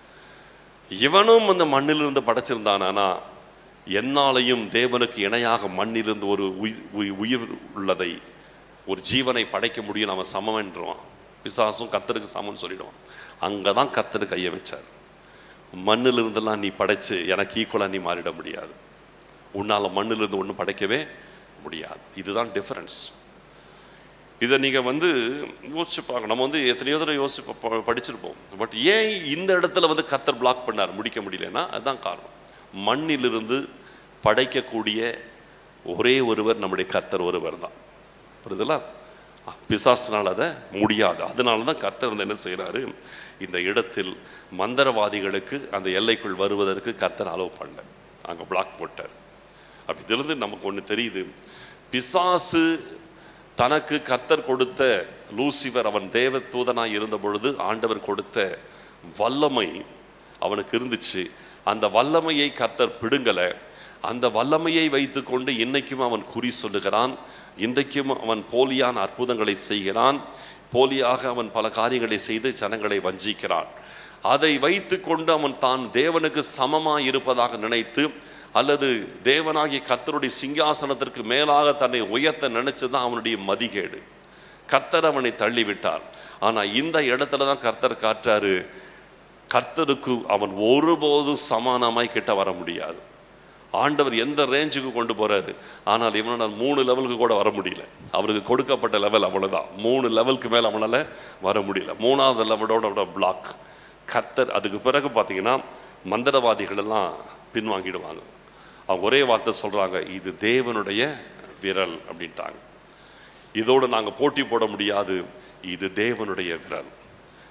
இவனும் அந்த மண்ணிலிருந்து படைச்சிருந்தானா என்னாலையும் தேவனுக்கு இணையாக மண்ணிலிருந்து ஒரு உயிர் உயி- உயிர் உள்ளதை ஒரு ஜீவனை படைக்க முடியும் அவன் சமம்ன்றான் பிசாசும் கத்தருக்கு சமம்னு சொல்லிடுவான் அங்கே தான் கத்தரு கையை வச்சார் மண்ணிலிருந்தெல்லாம் நீ படைச்சு எனக்கு ஈக்குவலாக நீ மாறிட முடியாது உன்னால் மண்ணிலிருந்து ஒன்றும் படைக்கவே முடியாது இதுதான் டிஃபரன்ஸ் இதை நீங்கள் வந்து யோசிச்சு பார்க்கணும் நம்ம வந்து எத்தனையோ தடவை யோசிச்சு ப- ப- படிச்சிருப்போம் பட் ஏன் இந்த இடத்துல வந்து கத்தர் பிளாக் பண்ணார் முடிக்க முடியலன்னா அதுதான் காரணம் மண்ணிலிருந்து படைக்கக்கூடிய ஒரே ஒருவர் நம்முடைய கர்த்தர் ஒருவர் தான் புரியுதுங்களா பிசாசினால் அதை முடியாது அதனால தான் கர்த்தர் வந்து என்ன செய்கிறாரு இந்த இடத்தில் மந்திரவாதிகளுக்கு அந்த எல்லைக்குள் வருவதற்கு கர்த்தர் அலோவ் பண்ணல அங்கே பிளாக் போட்டார் அப்ப இதிலிருந்து நமக்கு ஒன்று தெரியுது பிசாசு தனக்கு கர்த்தர் கொடுத்த லூசிபர் அவன் தேவ தூதனாய் இருந்த பொழுது ஆண்டவர் கொடுத்த வல்லமை அவனுக்கு இருந்துச்சு அந்த வல்லமையை கர்த்தர் பிடுங்கலை அந்த வல்லமையை வைத்துக்கொண்டு இன்னைக்கும் அவன் குறி சொல்லுகிறான் இன்றைக்கும் அவன் போலியான அற்புதங்களை செய்கிறான் போலியாக அவன் பல காரியங்களை செய்து ஜனங்களை வஞ்சிக்கிறான் அதை வைத்துக்கொண்டு அவன் தான் தேவனுக்கு சமமாய் இருப்பதாக நினைத்து அல்லது தேவனாகிய கர்த்தருடைய சிங்காசனத்திற்கு மேலாக தன்னை உயர்த்த நினைச்சதுதான் அவனுடைய மதிகேடு கர்த்தர் அவனை தள்ளிவிட்டார் ஆனா இந்த இடத்துல தான் கர்த்தர் காட்டுறாரு கர்த்தருக்கு அவன் ஒருபோதும் சமானமாய் கிட்ட வர முடியாது ஆண்டவர் எந்த ரேஞ்சுக்கு கொண்டு போறாரு ஆனால் இவனால் மூணு லெவலுக்கு கூட வர முடியல அவருக்கு கொடுக்கப்பட்ட லெவல் அவ்வளவுதான் மூணு லெவலுக்கு மேல அவனால வர முடியல மூணாவது லெவலோட பிளாக் கர்த்தர் அதுக்கு பிறகு பார்த்தீங்கன்னா மந்திரவாதிகள் எல்லாம் பின்வாங்கிடுவாங்க அவங்க ஒரே வார்த்தை சொல்றாங்க இது தேவனுடைய விரல் அப்படின்ட்டாங்க இதோடு நாங்கள் போட்டி போட முடியாது இது தேவனுடைய விரல்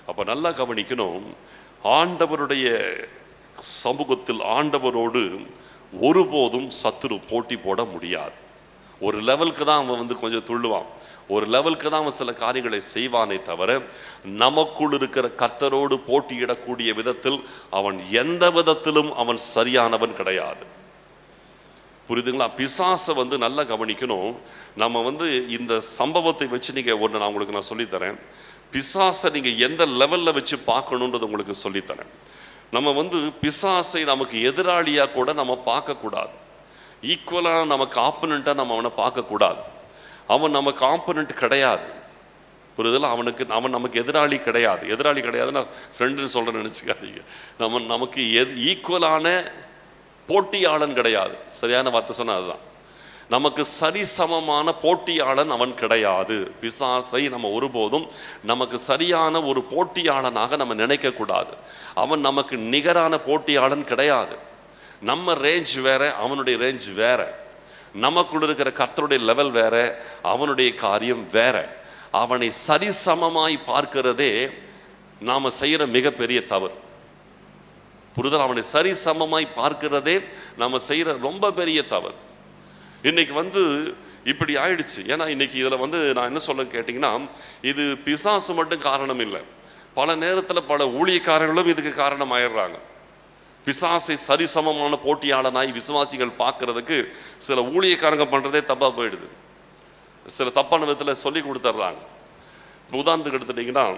அப்ப நல்லா கவனிக்கணும் ஆண்டவருடைய சமூகத்தில் ஆண்டவரோடு ஒருபோதும் சத்துரு போட்டி போட முடியாது ஒரு லெவலுக்கு தான் அவன் வந்து கொஞ்சம் துள்ளுவான் ஒரு லெவலுக்கு தான் அவன் சில காரியங்களை செய்வானே தவிர நமக்குள் இருக்கிற கர்த்தரோடு போட்டியிடக்கூடிய விதத்தில் அவன் எந்த விதத்திலும் அவன் சரியானவன் கிடையாது புரியுதுங்களா பிசாசை வந்து நல்லா கவனிக்கணும் நம்ம வந்து இந்த சம்பவத்தை வச்சு நீங்க ஒன்று நான் உங்களுக்கு நான் சொல்லித்தரேன் பிசாசை நீங்க எந்த லெவல்ல வச்சு பார்க்கணுன்றது உங்களுக்கு சொல்லித்தரேன் நம்ம வந்து பிசாசை நமக்கு எதிராளியா கூட நம்ம பார்க்கக்கூடாது ஈக்குவலாக நமக்கு ஆப்பனண்ட்டாக நம்ம அவனை பார்க்கக்கூடாது அவன் நமக்கு ஆப்பனண்ட் கிடையாது புரியுதுல அவனுக்கு அவன் நமக்கு எதிராளி கிடையாது எதிராளி கிடையாதுன்னு நான் ஃப்ரெண்டுன்னு சொல்கிறேன்னு நினச்சிக்காதீங்க நம்ம நமக்கு எது ஈக்குவலான போட்டியாளன் கிடையாது சரியான வார்த்தை சொன்னா அதுதான் நமக்கு சரிசமமான போட்டியாளன் அவன் கிடையாது பிசாசை நம்ம ஒருபோதும் நமக்கு சரியான ஒரு போட்டியாளனாக நம்ம நினைக்க கூடாது அவன் நமக்கு நிகரான போட்டியாளன் கிடையாது நம்ம ரேஞ்ச் வேற அவனுடைய ரேஞ்ச் வேற நமக்குள்ள இருக்கிற கர்த்தருடைய லெவல் வேற அவனுடைய காரியம் வேற அவனை சரிசமமாய் பார்க்கிறதே நாம செய்யற மிகப்பெரிய தவறு புரிதல் அவனை சரிசமமாய் பார்க்கிறதே நாம செய்யற ரொம்ப பெரிய தவறு இன்னைக்கு வந்து இப்படி ஆயிடுச்சு ஏன்னா இன்னைக்கு இதுல வந்து நான் என்ன சொல்ல கேட்டிங்கன்னா இது பிசாசு மட்டும் காரணம் இல்லை பல நேரத்துல பல ஊழியக்காரர்களும் இதுக்கு காரணம் ஆயிடுறாங்க பிசாசை சரிசமமான போட்டியாளனாய் விசுவாசிகள் பார்க்கறதுக்கு சில ஊழியக்காரங்க பண்றதே தப்பா போயிடுது சில தப்பான விதத்தில் சொல்லி கொடுத்துட்றாங்க இப்போ உதாரணத்துக்கு எடுத்துட்டிங்கன்னா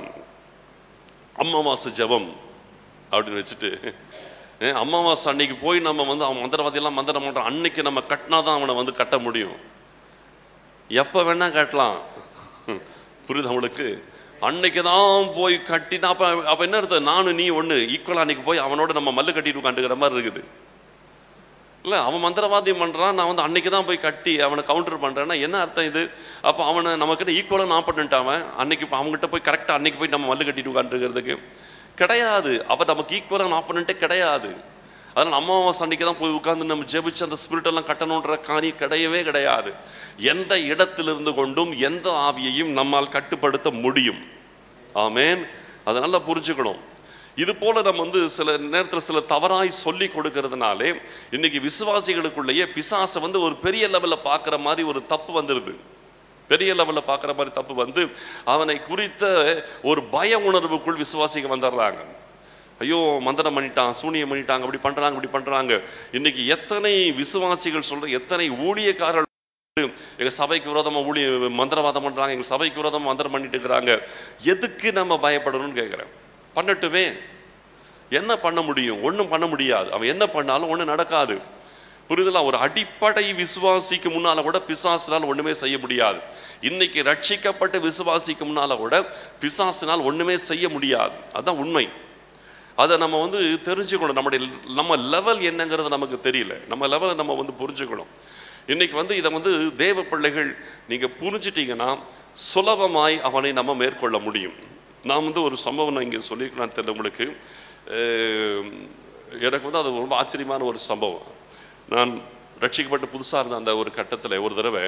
அமாவாசை ஜெபம் அப்படின்னு வச்சுட்டு ஏ, அமாவாசை அன்னைக்கு போய் நம்ம வந்து அவன் மந்திரவாதியெல்லாம் மந்திரம் பண்ணுறான் அன்னைக்கு நம்ம கட்டினா தான் அவனை வந்து கட்ட முடியும் எப்போ வேணா கட்டலாம் புரியுது அவனுக்கு அன்னைக்கு தான் போய் கட்டினா அப்போ அப்போ என்ன அர்த்தம் நானும் நீ ஒன்று ஈக்குவலாக அன்னைக்கு போய் அவனோட நம்ம மல்லு கட்டிட்டு உட்காந்துக்கிற மாதிரி இருக்குது இல்லை அவன் மந்திரவாதியம் பண்ணுறான் நான் வந்து அன்னைக்கு தான் போய் கட்டி அவனை கவுண்டர் பண்ணுறேன்னா என்ன அர்த்தம் இது அப்போ அவனை நமக்கு ஈக்குவலாக நான் பண்ணிட்டான் அன்னைக்கு இப்போ அவங்ககிட்ட போய் கரெக்டாக அன்னைக்கு போய் நம்ம மல்லு கட்டிட்டு உட்காந்துருக்கிறதுக்கு கிடையாது அவன் நமக்கு ஈக்குவலாக நான் பண்ணிட்டே கிடையாது அதனால் அமாவாசை அன்னைக்கு தான் போய் உட்கார்ந்து நம்ம ஜெபிச்சு அந்த ஸ்பிரிட் எல்லாம் கட்டணுன்ற காரியம் கிடையவே கிடையாது எந்த இடத்திலிருந்து கொண்டும் எந்த ஆவியையும் நம்மால் கட்டுப்படுத்த முடியும் ஆமேன் அதை நல்லா புரிஞ்சுக்கணும் இது போல நம்ம வந்து சில நேரத்தில் சில தவறாய் சொல்லி கொடுக்கறதுனாலே இன்னைக்கு விசுவாசிகளுக்குள்ளேயே பிசாசை வந்து ஒரு பெரிய லெவலில் பார்க்குற மாதிரி ஒரு தப்பு வந்துடுது பெரிய லெவலில் பார்க்குற மாதிரி தப்பு வந்து அவனை குறித்த ஒரு பய உணர்வுக்குள் விசுவாசிக வந்துடுறாங்க ஐயோ மந்திரம் பண்ணிட்டான் சூனியம் பண்ணிட்டாங்க அப்படி பண்றாங்க இப்படி பண்றாங்க இன்னைக்கு எத்தனை விசுவாசிகள் சொல்ற எத்தனை ஊழியக்காரர்கள் எங்க சபைக்கு விரோதமா ஊழிய மந்திரவாதம் பண்றாங்க எங்க சபைக்கு விரோதமா மந்திரம் பண்ணிட்டு இருக்கிறாங்க எதுக்கு நம்ம பயப்படணும்னு கேட்கிறேன் பண்ணட்டுமே என்ன பண்ண முடியும் ஒண்ணும் பண்ண முடியாது அவன் என்ன பண்ணாலும் ஒண்ணும் நடக்காது புரிதலா ஒரு அடிப்படை விசுவாசிக்கு முன்னால கூட பிசாசினால் ஒண்ணுமே செய்ய முடியாது இன்னைக்கு ரட்சிக்கப்பட்ட விசுவாசிக்கு முன்னால கூட பிசாசினால் ஒண்ணுமே செய்ய முடியாது அதான் உண்மை அதை நம்ம வந்து தெரிஞ்சுக்கணும் நம்முடைய நம்ம லெவல் என்னங்கிறது நமக்கு தெரியல நம்ம லெவலை நம்ம வந்து புரிஞ்சுக்கணும் இன்னைக்கு வந்து இதை வந்து தேவ பிள்ளைகள் நீங்க புரிஞ்சிட்டீங்கன்னா சுலபமாய் அவனை நம்ம மேற்கொள்ள முடியும் நான் வந்து ஒரு சம்பவம் நான் இங்கே சொல்லியிருக்கேன் தெரியல உங்களுக்கு அஹ், எனக்கு வந்து அது ரொம்ப ஆச்சரியமான ஒரு சம்பவம் நான் ரட்சிக்கப்பட்டு புதுசாக இருந்த அந்த ஒரு கட்டத்தில் ஒரு தடவை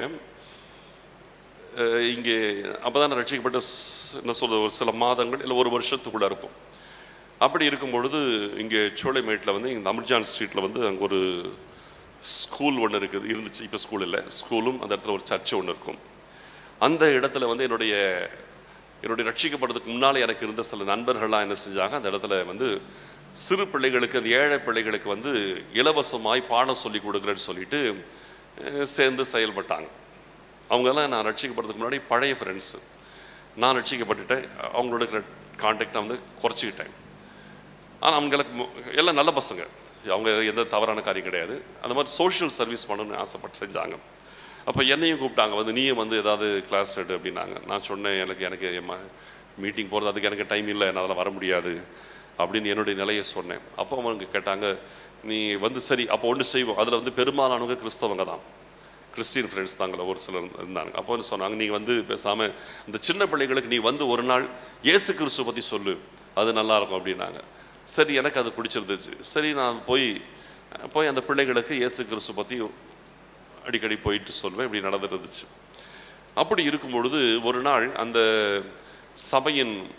அஹ், இங்கே அப்பதான் நான் ரட்சிக்கப்பட்ட ஸ்- என்ன சொல்றது ஒரு சில மாதங்கள் இல்லை ஒரு வருஷத்துக்குள்ள இருக்கும் அப்படி இருக்கும் பொழுது இங்கே சோலைமேட்டில் வந்து இங்கே அமிர்ஜான் ஸ்ட்ரீட்டில் வந்து அங்கே ஒரு ஸ்கூல் ஒன்று இருக்குது இருந்துச்சு இப்போ ஸ்கூல் இல்லை ஸ்கூலும் அந்த இடத்துல ஒரு சர்ச்சு ஒன்று இருக்கும் அந்த இடத்துல வந்து என்னுடைய என்னுடைய ரட்சிக்கப்படுறதுக்கு முன்னால் எனக்கு இருந்த சில நண்பர்கள்லாம் என்ன செஞ்சாங்க அந்த இடத்துல வந்து சிறு பிள்ளைகளுக்கு அந்த ஏழை பிள்ளைகளுக்கு வந்து இலவசமாய் பாடம் சொல்லி கொடுக்குறேன்னு சொல்லிட்டு அஹ், சேர்ந்து செயல்பட்டாங்க அவங்கெல்லாம் நான் ரட்சிக்கப்படுறதுக்கு முன்னாடி பழைய ஃப்ரெண்ட்ஸு நான் ரட்சிக்கப்பட்டுட்டேன் அவங்களோட இருக்கிற கான்டாக்டை வந்து குறைச்சிக்கிட்டேன் ஆனால் அவங்களுக்கு மு- எல்லாம் நல்ல பசங்க அவங்க எந்த தவறான காரியம் கிடையாது அந்த மாதிரி சோஷியல் சர்வீஸ் பண்ணணும்னு ஆசைப்பட்டு செஞ்சாங்க அப்போ என்னையும் கூப்பிட்டாங்க வந்து நீயும் வந்து ஏதாவது கிளாஸ் எடு அப்படின்னாங்க நான் சொன்னேன் எனக்கு எனக்கு மீட்டிங் போகிறது அதுக்கு எனக்கு டைம் இல்லை நான் அதில் வர முடியாது அப்படின்னு என்னுடைய நிலையை சொன்னேன் அப்போ அவங்க கேட்டாங்க நீ வந்து சரி அப்போ ஒன்று செய்வோம் அதில் வந்து பெரும்பாலானவங்க கிறிஸ்தவங்க தான் கிறிஸ்டியன் ஃப்ரெண்ட்ஸ் தாங்கள ஒரு சிலர் இருந்தாங்க அப்போ வந்து சொன்னாங்க நீ வந்து பேசாமல் இந்த சின்ன பிள்ளைகளுக்கு நீ வந்து ஒரு நாள் இயேசு கிறிஸ்துவ பற்றி சொல்லு அது நல்லா இருக்கும் அப்படின்னாங்க சரி எனக்கு அது பிடிச்சிருந்துச்சு சரி நான் போய் போய் அந்த பிள்ளைகளுக்கு இயேசு கிறிஸ்து பற்றி அடிக்கடி போயிட்டு சொல்வேன் இப்படி நடந்துட்டு இருந்துச்சு அப்படி இருக்கும் பொழுது ஒரு நாள் அந்த சபையின்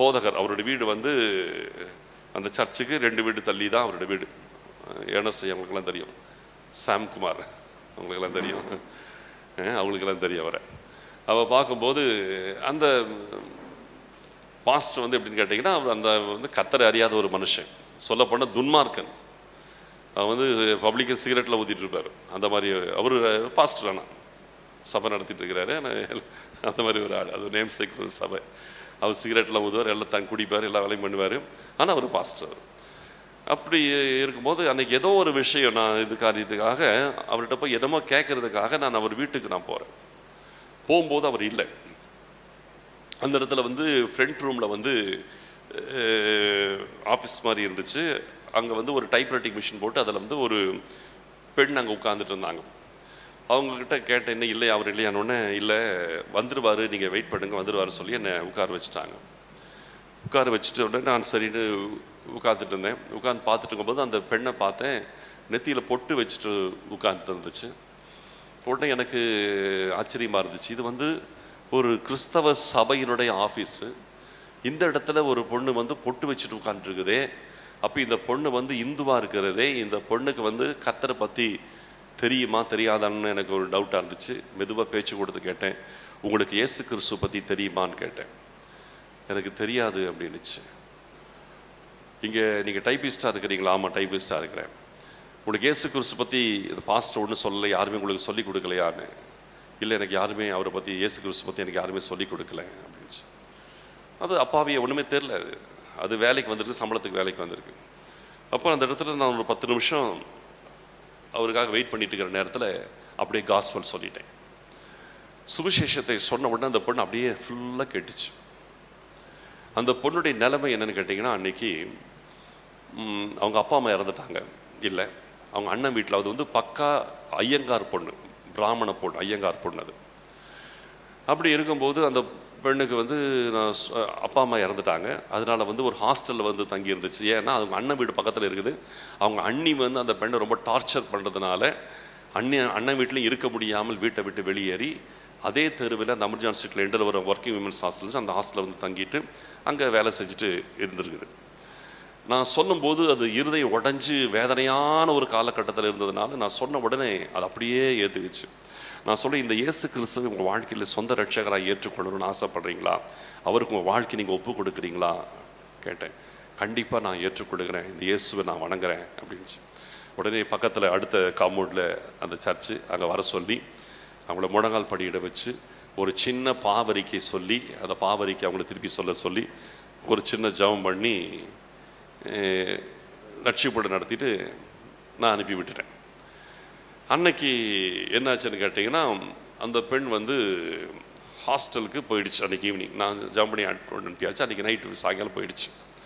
போதகர் அவருடைய வீடு வந்து அந்த சர்ச்சுக்கு ரெண்டு வீடு தள்ளி தான் அவருடைய வீடு ஏனஸ் அவங்களுக்கெல்லாம் தெரியும் சாம்குமார் அவங்களுக்கெல்லாம் தெரியும் அஹ் அவங்களுக்கெல்லாம் தெரியும் அவரை அவ பார்க்கும்போது அந்த பாஸ்டர் வந்து எப்படின்னு கேட்டிங்கன்னா அவர் அந்த வந்து கத்தரை அறியாத ஒரு மனுஷன் சொல்லப்போனால் துன்மார்க்கன் அவன் வந்து பப்ளிக்கு சிகரெட்டில் ஊற்றிட்டு இருப்பார் அந்த மாதிரி அவர் பாஸ்டர் ஆனால் சபை நடத்திட்டு இருக்கிறாரு ஆனா அந்த மாதிரி ஒரு ஆள் அது நேம் சேக் ஒரு சபை அவர் சிகரெட்டில் ஊதுவார் எல்லாம் தன் குடிப்பார் எல்லா வேலையும் பண்ணுவார் ஆனால் அவர் பாஸ்டர் அவர் அப்படி இருக்கும்போது அன்னைக்கு ஏதோ ஒரு விஷயம் நான் இது காரியத்துக்காக அவர்கிட்ட போய் என்னமோ கேட்கறதுக்காக நான் அவர் வீட்டுக்கு நான் போகிறேன் போகும்போது அவர் இல்லை அந்த இடத்துல வந்து ஃப்ரண்ட் ரூமில் வந்து ஆஃபீஸ் மாதிரி இருந்துச்சு அங்கே வந்து ஒரு டைப்ரைட்டிங் மிஷின் போட்டு அதில் வந்து ஒரு பெண் அங்கே உட்காந்துட்டு இருந்தாங்க அவங்கக்கிட்ட கேட்டேன் என்ன இல்லை அவர் இல்லையானோடனே இல்லை வந்துடுவார் நீங்கள் வெயிட் பண்ணுங்க வந்துடுவார் சொல்லி என்னை உட்கார வச்சுட்டாங்க உட்கார வச்சுட்டு உடனே நான் சரின்னு உட்காந்துட்டு இருந்தேன் உட்காந்து பார்த்துட்டு இருக்கும்போது அந்த பெண்ணை பார்த்தேன் நெத்தியில் பொட்டு வச்சுட்டு உட்காந்துட்டு இருந்துச்சு உடனே எனக்கு ஆச்சரியமாக இருந்துச்சு இது வந்து ஒரு கிறிஸ்தவ சபையினுடைய ஆஃபீஸு இந்த இடத்துல ஒரு பொண்ணு வந்து பொட்டு வச்சுட்டு உட்காந்துருக்குதே அப்போ இந்த பொண்ணு வந்து இந்துவாக இருக்கிறதே இந்த பொண்ணுக்கு வந்து கத்தரை பற்றி தெரியுமா தெரியாதான்னு எனக்கு ஒரு டவுட்டாக இருந்துச்சு மெதுவாக பேச்சு கொடுத்து கேட்டேன் உங்களுக்கு இயேசு கிறிஸ்து பற்றி தெரியுமான்னு கேட்டேன் எனக்கு தெரியாது அப்படின்னுச்சு இங்கே நீங்கள் டைப்பிஸ்டாக இருக்கிறீங்களா ஆமாம் டைப்பிஸ்டாக இருக்கிறேன் உங்களுக்கு இயேசு கிறிஸ்து பற்றி இந்த பாஸ்டர் ஒன்றும் சொல்லலை யாருமே உங்களுக்கு சொல்லி கொடுக்கலையான்னு இல்லை எனக்கு யாருமே அவரை பற்றி இயேசு கிறிஸ்து பற்றி எனக்கு யாருமே சொல்லி கொடுக்கல அப்படின்ச்சு அது அப்பாவிய ஒன்றுமே தெரில அது அது வேலைக்கு வந்திருக்கு சம்பளத்துக்கு வேலைக்கு வந்திருக்கு அப்போ அந்த இடத்துல நான் ஒரு பத்து நிமிஷம் அவருக்காக வெயிட் பண்ணிட்டு இருக்கிற நேரத்தில் அப்படியே காஸ்பல் சொல்லிட்டேன் சுவிசேஷத்தை சொன்ன உடனே அந்த பொண்ணு அப்படியே ஃபுல்லாக கேட்டுச்சு அந்த பொண்ணுடைய நிலைமை என்னன்னு கேட்டிங்கன்னா அன்னைக்கு ம், அவங்க அப்பா அம்மா இறந்துட்டாங்க இல்லை அவங்க அண்ணன் வீட்டில் அது வந்து பக்கா ஐயங்கார் பொண்ணு பிராமண பொண்ணு ஐயங்கார் பொண்ணு அது அப்படி இருக்கும்போது அந்த பெண்ணுக்கு வந்து நான் சொ- அப்பா அம்மா இறந்துட்டாங்க அதனால வந்து ஒரு ஹாஸ்டலில் வந்து தங்கி இருந்துச்சு ஏன்னா அவங்க அண்ணன் வீடு பக்கத்தில் இருக்குது அவங்க அண்ணி வந்து அந்த பெண்ணை ரொம்ப டார்ச்சர் பண்ணுறதுனால அண்ணி அண்ணன் வீட்லையும் இருக்க முடியாமல் வீட்டை விட்டு வெளியேறி அதே தெருவில் அந்த அமர்ஜான் ஸ்ட்ரீட்டில் எண்டில் ஒரு ஒர்க்கிங் விமன்ஸ் ஹாஸ்டல் அந்த ஹாஸ்டலில் வந்து தங்கிட்டு அங்கே வேலை செஞ்சுட்டு இருந்திருக்குது நான் சொல்லும்போது அது இருதயம் உடைஞ்சு வேதனையான ஒரு காலகட்டத்தில் இருந்ததுனால நான் சொன்ன உடனே அது அப்படியே ஏற்றுக்குச்சு நான் சொல்ல இந்த இயேசு கிறிஸ்துவை உங்கள் வாழ்க்கையில் சொந்த ரட்சகராக ஏற்றுக்கொள்ளணும்னு ஆசைப்படுறீங்களா அவருக்கு உங்கள் வாழ்க்கை நீங்கள் ஒப்பு கொடுக்குறீங்களா கேட்டேன் கண்டிப்பாக நான் ஏற்றுக்கொள்கிறேன் இந்த இயேசுவை நான் வணங்குறேன் அப்படின்ச்சு உடனே பக்கத்தில் அடுத்த காம்பவுண்டில் அந்த சர்ச்சு அங்கே வர சொல்லி அவங்கள முழங்கால் படியிட வச்சு ஒரு சின்ன பாவரிக்கை சொல்லி அந்த பாவரிக்கை அவங்கள திருப்பி சொல்ல சொல்லி ஒரு சின்ன ஜெபம் பண்ணி லட்சியப்படு நடத்திட்டு நான் அனுப்பி விட்டுட்டேன் அன்னைக்கு என்னாச்சுன்னு கேட்டிங்கன்னா அந்த பெண் வந்து ஹாஸ்டலுக்கு போயிடுச்சு அன்னைக்கு ஈவினிங் நான் ஜம்பனி அனுப்பியாச்சு அன்னைக்கு நைட்டு சாயங்காலம் போயிடுச்சு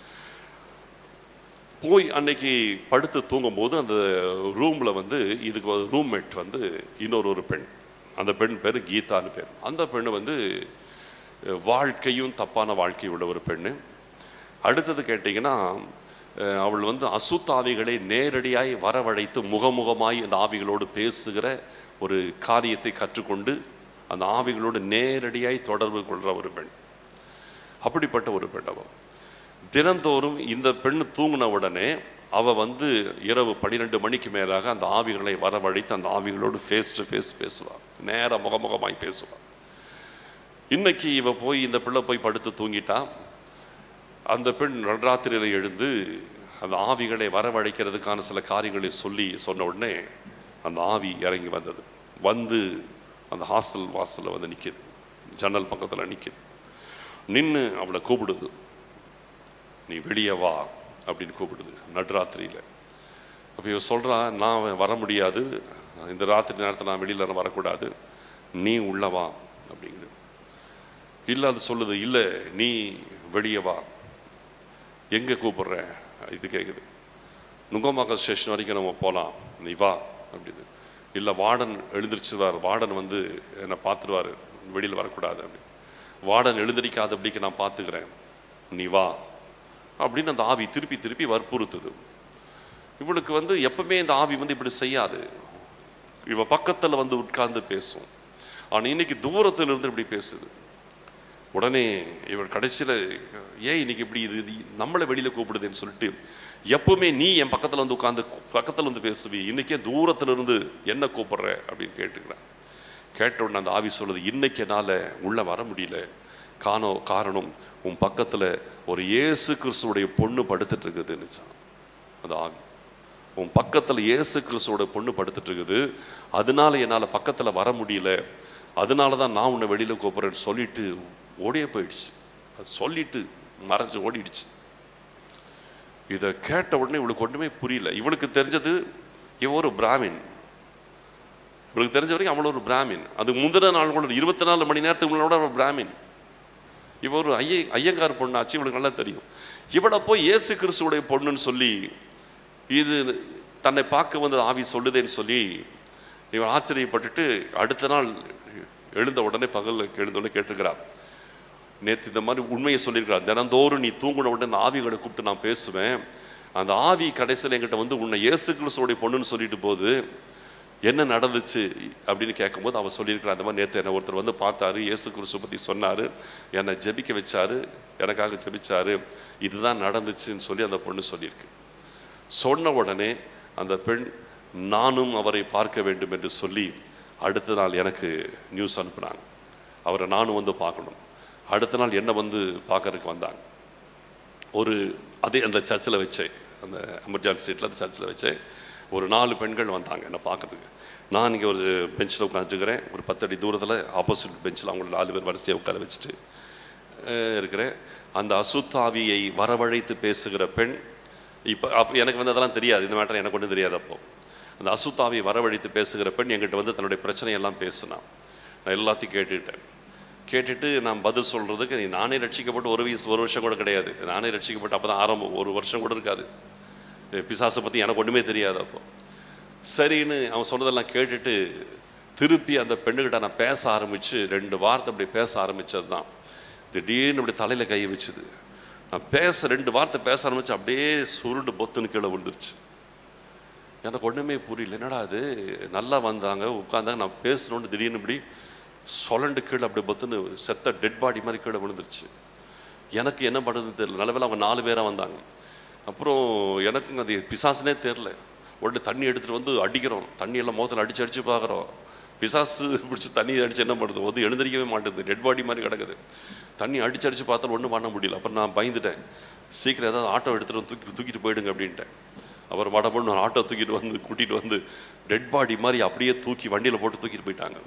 போய் அன்னைக்கு படுத்து தூங்கும்போது அந்த ரூமில் வந்து இதுக்கு ரூம்மேட் வந்து இன்னொரு ஒரு பெண் அந்த பெண் பேர் கீதான்னு பேர் அந்த பெண்ணு வந்து அஹ், வாழ்க்கையும் தப்பான வாழ்க்கை உள்ள ஒரு பெண்ணு அடுத்தது கேட்டிங்கன்னா அஹ், அவள் வந்து அசுத்தாவிகளை நேரடியாய் வரவழைத்து முகமுகமாய் அந்த ஆவிகளோடு பேசுகிற ஒரு காரியத்தை கற்றுக்கொண்டு அந்த ஆவிகளோடு நேரடியாய் தொடர்பு கொள்கிற ஒரு பெண் அப்படிப்பட்ட ஒரு பெண் அவள் தினந்தோறும் இந்த பெண் தூங்கின உடனே அவ வந்து இரவு பன்னிரெண்டு மணிக்கு மேலாக அந்த ஆவிகளை வரவழைத்து அந்த ஆவிகளோடு ஃபேஸ் டு ஃபேஸ் பேசுவாள் நேர முகமுகமாய் பேசுவாள் இன்னைக்கு இவ போய் இந்த பிள்ளை போய் படுத்து தூங்கிட்டா அந்த பெண் நடுராத்திரியில் எழுந்து அந்த ஆவிகளை வரவழைக்கிறதுக்கான சில காரியங்களை சொல்லி சொன்ன உடனே அந்த ஆவி இறங்கி வந்தது வந்து அந்த ஹாஸ்டல் வாசல்ல வந்து நிற்கிது ஜன்னல் பக்கத்தில் நிற்கிது நின்று அவளை கூப்பிடுது நீ வெளியே வா அப்படின்னு கூப்பிடுது நடுராத்திரியில் அப்போ இவ சொல்கிறா நான் வர முடியாது இந்த ராத்திரி நேரத்தில் நான் வெளியில் வரக்கூடாது நீ உள்ள வா அப்படிங்குது இல்லை அது சொல்லுது இல்லை நீ வெளியே வா எங்கே கூப்பிடுற இது கேட்குது நுங்கம்பாக்கம் ஸ்டேஷன் வரைக்கும் நம்ம போகலாம் நீ வா அப்படின்னு இல்லை வார்டன் எழுந்திரிச்சுவார் வார்டன் வந்து என்னை பார்த்துருவார் வெளியில் வரக்கூடாது அப்படின்னு வார்டன் எழுந்திரிக்காதபடிக்கு நான் பார்த்துக்கிறேன் நீ வா அப்படின்னு அந்த ஆவி திருப்பி திருப்பி வற்புறுத்துது இவளுக்கு வந்து எப்பவுமே இந்த ஆவி வந்து இப்படி செய்யாது இவ பக்கத்தில் வந்து உட்கார்ந்து பேசும் ஆனால் இன்னைக்கு தூரத்துல இருந்து இப்படி பேசுது உடனே இவர் கடைசியில் ஏன் இன்னைக்கு இப்படி இது இது நம்மளை வெளியில் கூப்பிடுதுன்னு சொல்லிட்டு எப்பவுமே நீ என் பக்கத்தில் வந்து உட்காந்து பக்கத்தில் வந்து பேசுவி இன்னைக்கே தூரத்துல இருந்து என்ன கூப்பிடுற அப்படின்னு கேட்டுக்கிறான் கேட்ட உடனே அந்த ஆவி சொல்லுது இன்னைக்கு என்னால் உள்ளே வர முடியல காணோ காரணம் உன் பக்கத்தில் ஒரு இயேசு கிறிஸ்துவுடைய பொண்ணு படுத்துட்டு இருக்குதுன்னுச்சான் அந்த ஆவி உன் பக்கத்தில் இயேசு கிறிஸ்துவோட பொண்ணு படுத்துட்டு இருக்குது அதனால என்னால் பக்கத்தில் வர முடியல அதனால தான் நான் உன்னை வெளியில் கூப்பிட்றேன்னு சொல்லிட்டு ஓடியே போயிடுச்சு அது சொல்லிட்டு மறைஞ்சு ஓடிடுச்சு இதை கேட்ட உடனே இவளுக்கு ஒன்றுமே புரியல இவளுக்கு தெரிஞ்சது இவ ஒரு பிராமின் இவளுக்கு தெரிஞ்ச வரைக்கும் அவள ஒரு பிராமின் அது முந்தின நாள் கூட இருபத்தி நாலு மணி நேரத்துக்கு முன்னாடி ஒரு பிராமின் இவ ஒரு ஐய ஐயங்கார் பொண்ணாச்சு இவளுக்கு நல்லா தெரியும் இவளை போய் இயேசு கிறிஸ்துவுடைய பொண்ணுன்னு சொல்லி இது தன்னை பார்க்க வந்து ஆவி சொல்லுதேன்னு சொல்லி இவன் ஆச்சரியப்பட்டுட்டு அடுத்த நாள் எழுந்த உடனே பகல் எழுந்த உடனே கேட்டுக்கிறார் நேற்று இந்த மாதிரி உண்மையை சொல்லியிருக்கிறார் தினந்தோறும் நீ தூங்கின உடனே அந்த ஆவிகளை கூப்பிட்டு நான் பேசுவேன் அந்த ஆவி கடைசியில் என்கிட்ட வந்து உன்னை இயேசு கிறிஸ்துவோடைய பொண்ணுன்னு சொல்லிட்டு போகுது என்ன நடந்துச்சு அப்படின்னு கேட்கும்போது அவன் சொல்லியிருக்கிறான் அந்த மாதிரி நேற்று என்னை ஒருத்தர் வந்து பார்த்தாரு இயேசு கிறிஸ்துவ பற்றி சொன்னார் என்னை ஜெபிக்க வச்சாரு எனக்காக ஜெபிச்சாரு இதுதான் நடந்துச்சுன்னு சொல்லி அந்த பொண்ணு சொல்லியிருக்கு சொன்ன உடனே அந்த பெண் நானும் அவரை பார்க்க வேண்டும் என்று சொல்லி அடுத்த நாள் எனக்கு நியூஸ் அனுப்புனாங்க அவரை நானும் வந்து பார்க்கணும் அடுத்த நாள் என்ன வந்து பார்க்கறதுக்கு வந்தாங்க ஒரு அதே அந்த சர்ச்சில் வச்சேன் அந்த அமர்ஜான் ஸ்ட்ரீட்டில் அந்த சர்ச்சில் வச்சேன் ஒரு நாலு பெண்கள் வந்தாங்க என்னை பார்க்கறதுக்கு நான் இங்கே ஒரு பெஞ்சில் உட்காந்துருக்கிறேன் ஒரு பத்தடி தூரத்தில் ஆப்போசிட் பெஞ்சில் அவங்க நாலு பேர் வரிசையை உட்கார வச்சுட்டு அஹ், இருக்கிறேன் அந்த அசுத்தாவியை வரவழைத்து பேசுகிற பெண் இப்போ அப்போ எனக்கு வந்து அதெல்லாம் தெரியாது இந்த மேட்டர் எனக்கு ஒன்றும் தெரியாது அப்போ அந்த அசுத்தாவியை வரவழைத்து பேசுகிற பெண் என்கிட்ட வந்து தன்னுடைய பிரச்சனையெல்லாம் பேசினான் நான் எல்லாத்தையும் கேட்டுக்கிட்டேன் கேட்டுட்டு நான் பதில் சொல்கிறதுக்கு நீ நானே ரட்சிக்கப்பட்டு ஒரு வயசு ஒரு வருஷம் கூட கிடையாது நானே ரட்சிக்கப்பட்டு அப்போ தான் ஆரம்பம் ஒரு வருஷம் கூட இருக்காது பிசாசை பற்றி எனக்கு ஒன்றுமே தெரியாது அப்போ சரின்னு அவன் சொன்னதெல்லாம் கேட்டுட்டு திருப்பி அந்த பெண்ணுக்கிட்ட நான் பேச ஆரம்பித்து ரெண்டு வார்த்தை அப்படி பேச ஆரம்பித்தது தான் திடீர்னு அப்படி தலையில் கை வச்சுது நான் பேச ரெண்டு வார்த்தை பேச ஆரம்பிச்சு அப்படியே சுருண்டு பொத்துன்னு கீழே விழுந்துருச்சு எனக்கு ஒன்றுமே புரியல என்னடா அது நல்லா வந்தாங்க உட்காந்தாங்க நான் பேசணும்னு திடீர்னு இப்படி சொலண்டு கீழே அப்படி பொத்துன்னு செத்த டெட் பாடி மாதிரி கீழே விழுந்துருச்சு எனக்கு என்ன பண்ணுறதுன்னு தெரியல நல்ல வேளை அவங்க நாலு பேராக வந்தாங்க அப்புறம் எனக்கும் அது பிசாசுனே தெரில உடனே தண்ணி எடுத்துகிட்டு வந்து அடிக்கிறோம் தண்ணி எல்லாம் முகத்தில் அடிச்சு அடிச்சு பார்க்குறோம் பிசாசு பிடிச்சி தண்ணி அடிச்சு என்ன பண்ணுது வந்து எழுந்திரிக்கவே மாட்டேது டெட் பாடி மாதிரி கிடக்குது தண்ணி அடிச்சு அடிச்சு பார்த்தாலும் ஒன்றும் பண்ண முடியல அப்புறம் நான் பயந்துட்டேன் சீக்கிரம் ஏதாவது ஆட்டோ எடுத்துகிட்டு வந்து தூக்கி தூக்கிட்டு போயிடுங்க அப்படின்ட்டேன் அப்புறம் வட பொண்ணு ஒரு ஆட்டோ தூக்கிட்டு வந்து கூட்டிகிட்டு வந்து டெட் பாடி மாதிரி அப்படியே தூக்கி வண்டியில் போட்டு தூக்கிட்டு போயிட்டாங்க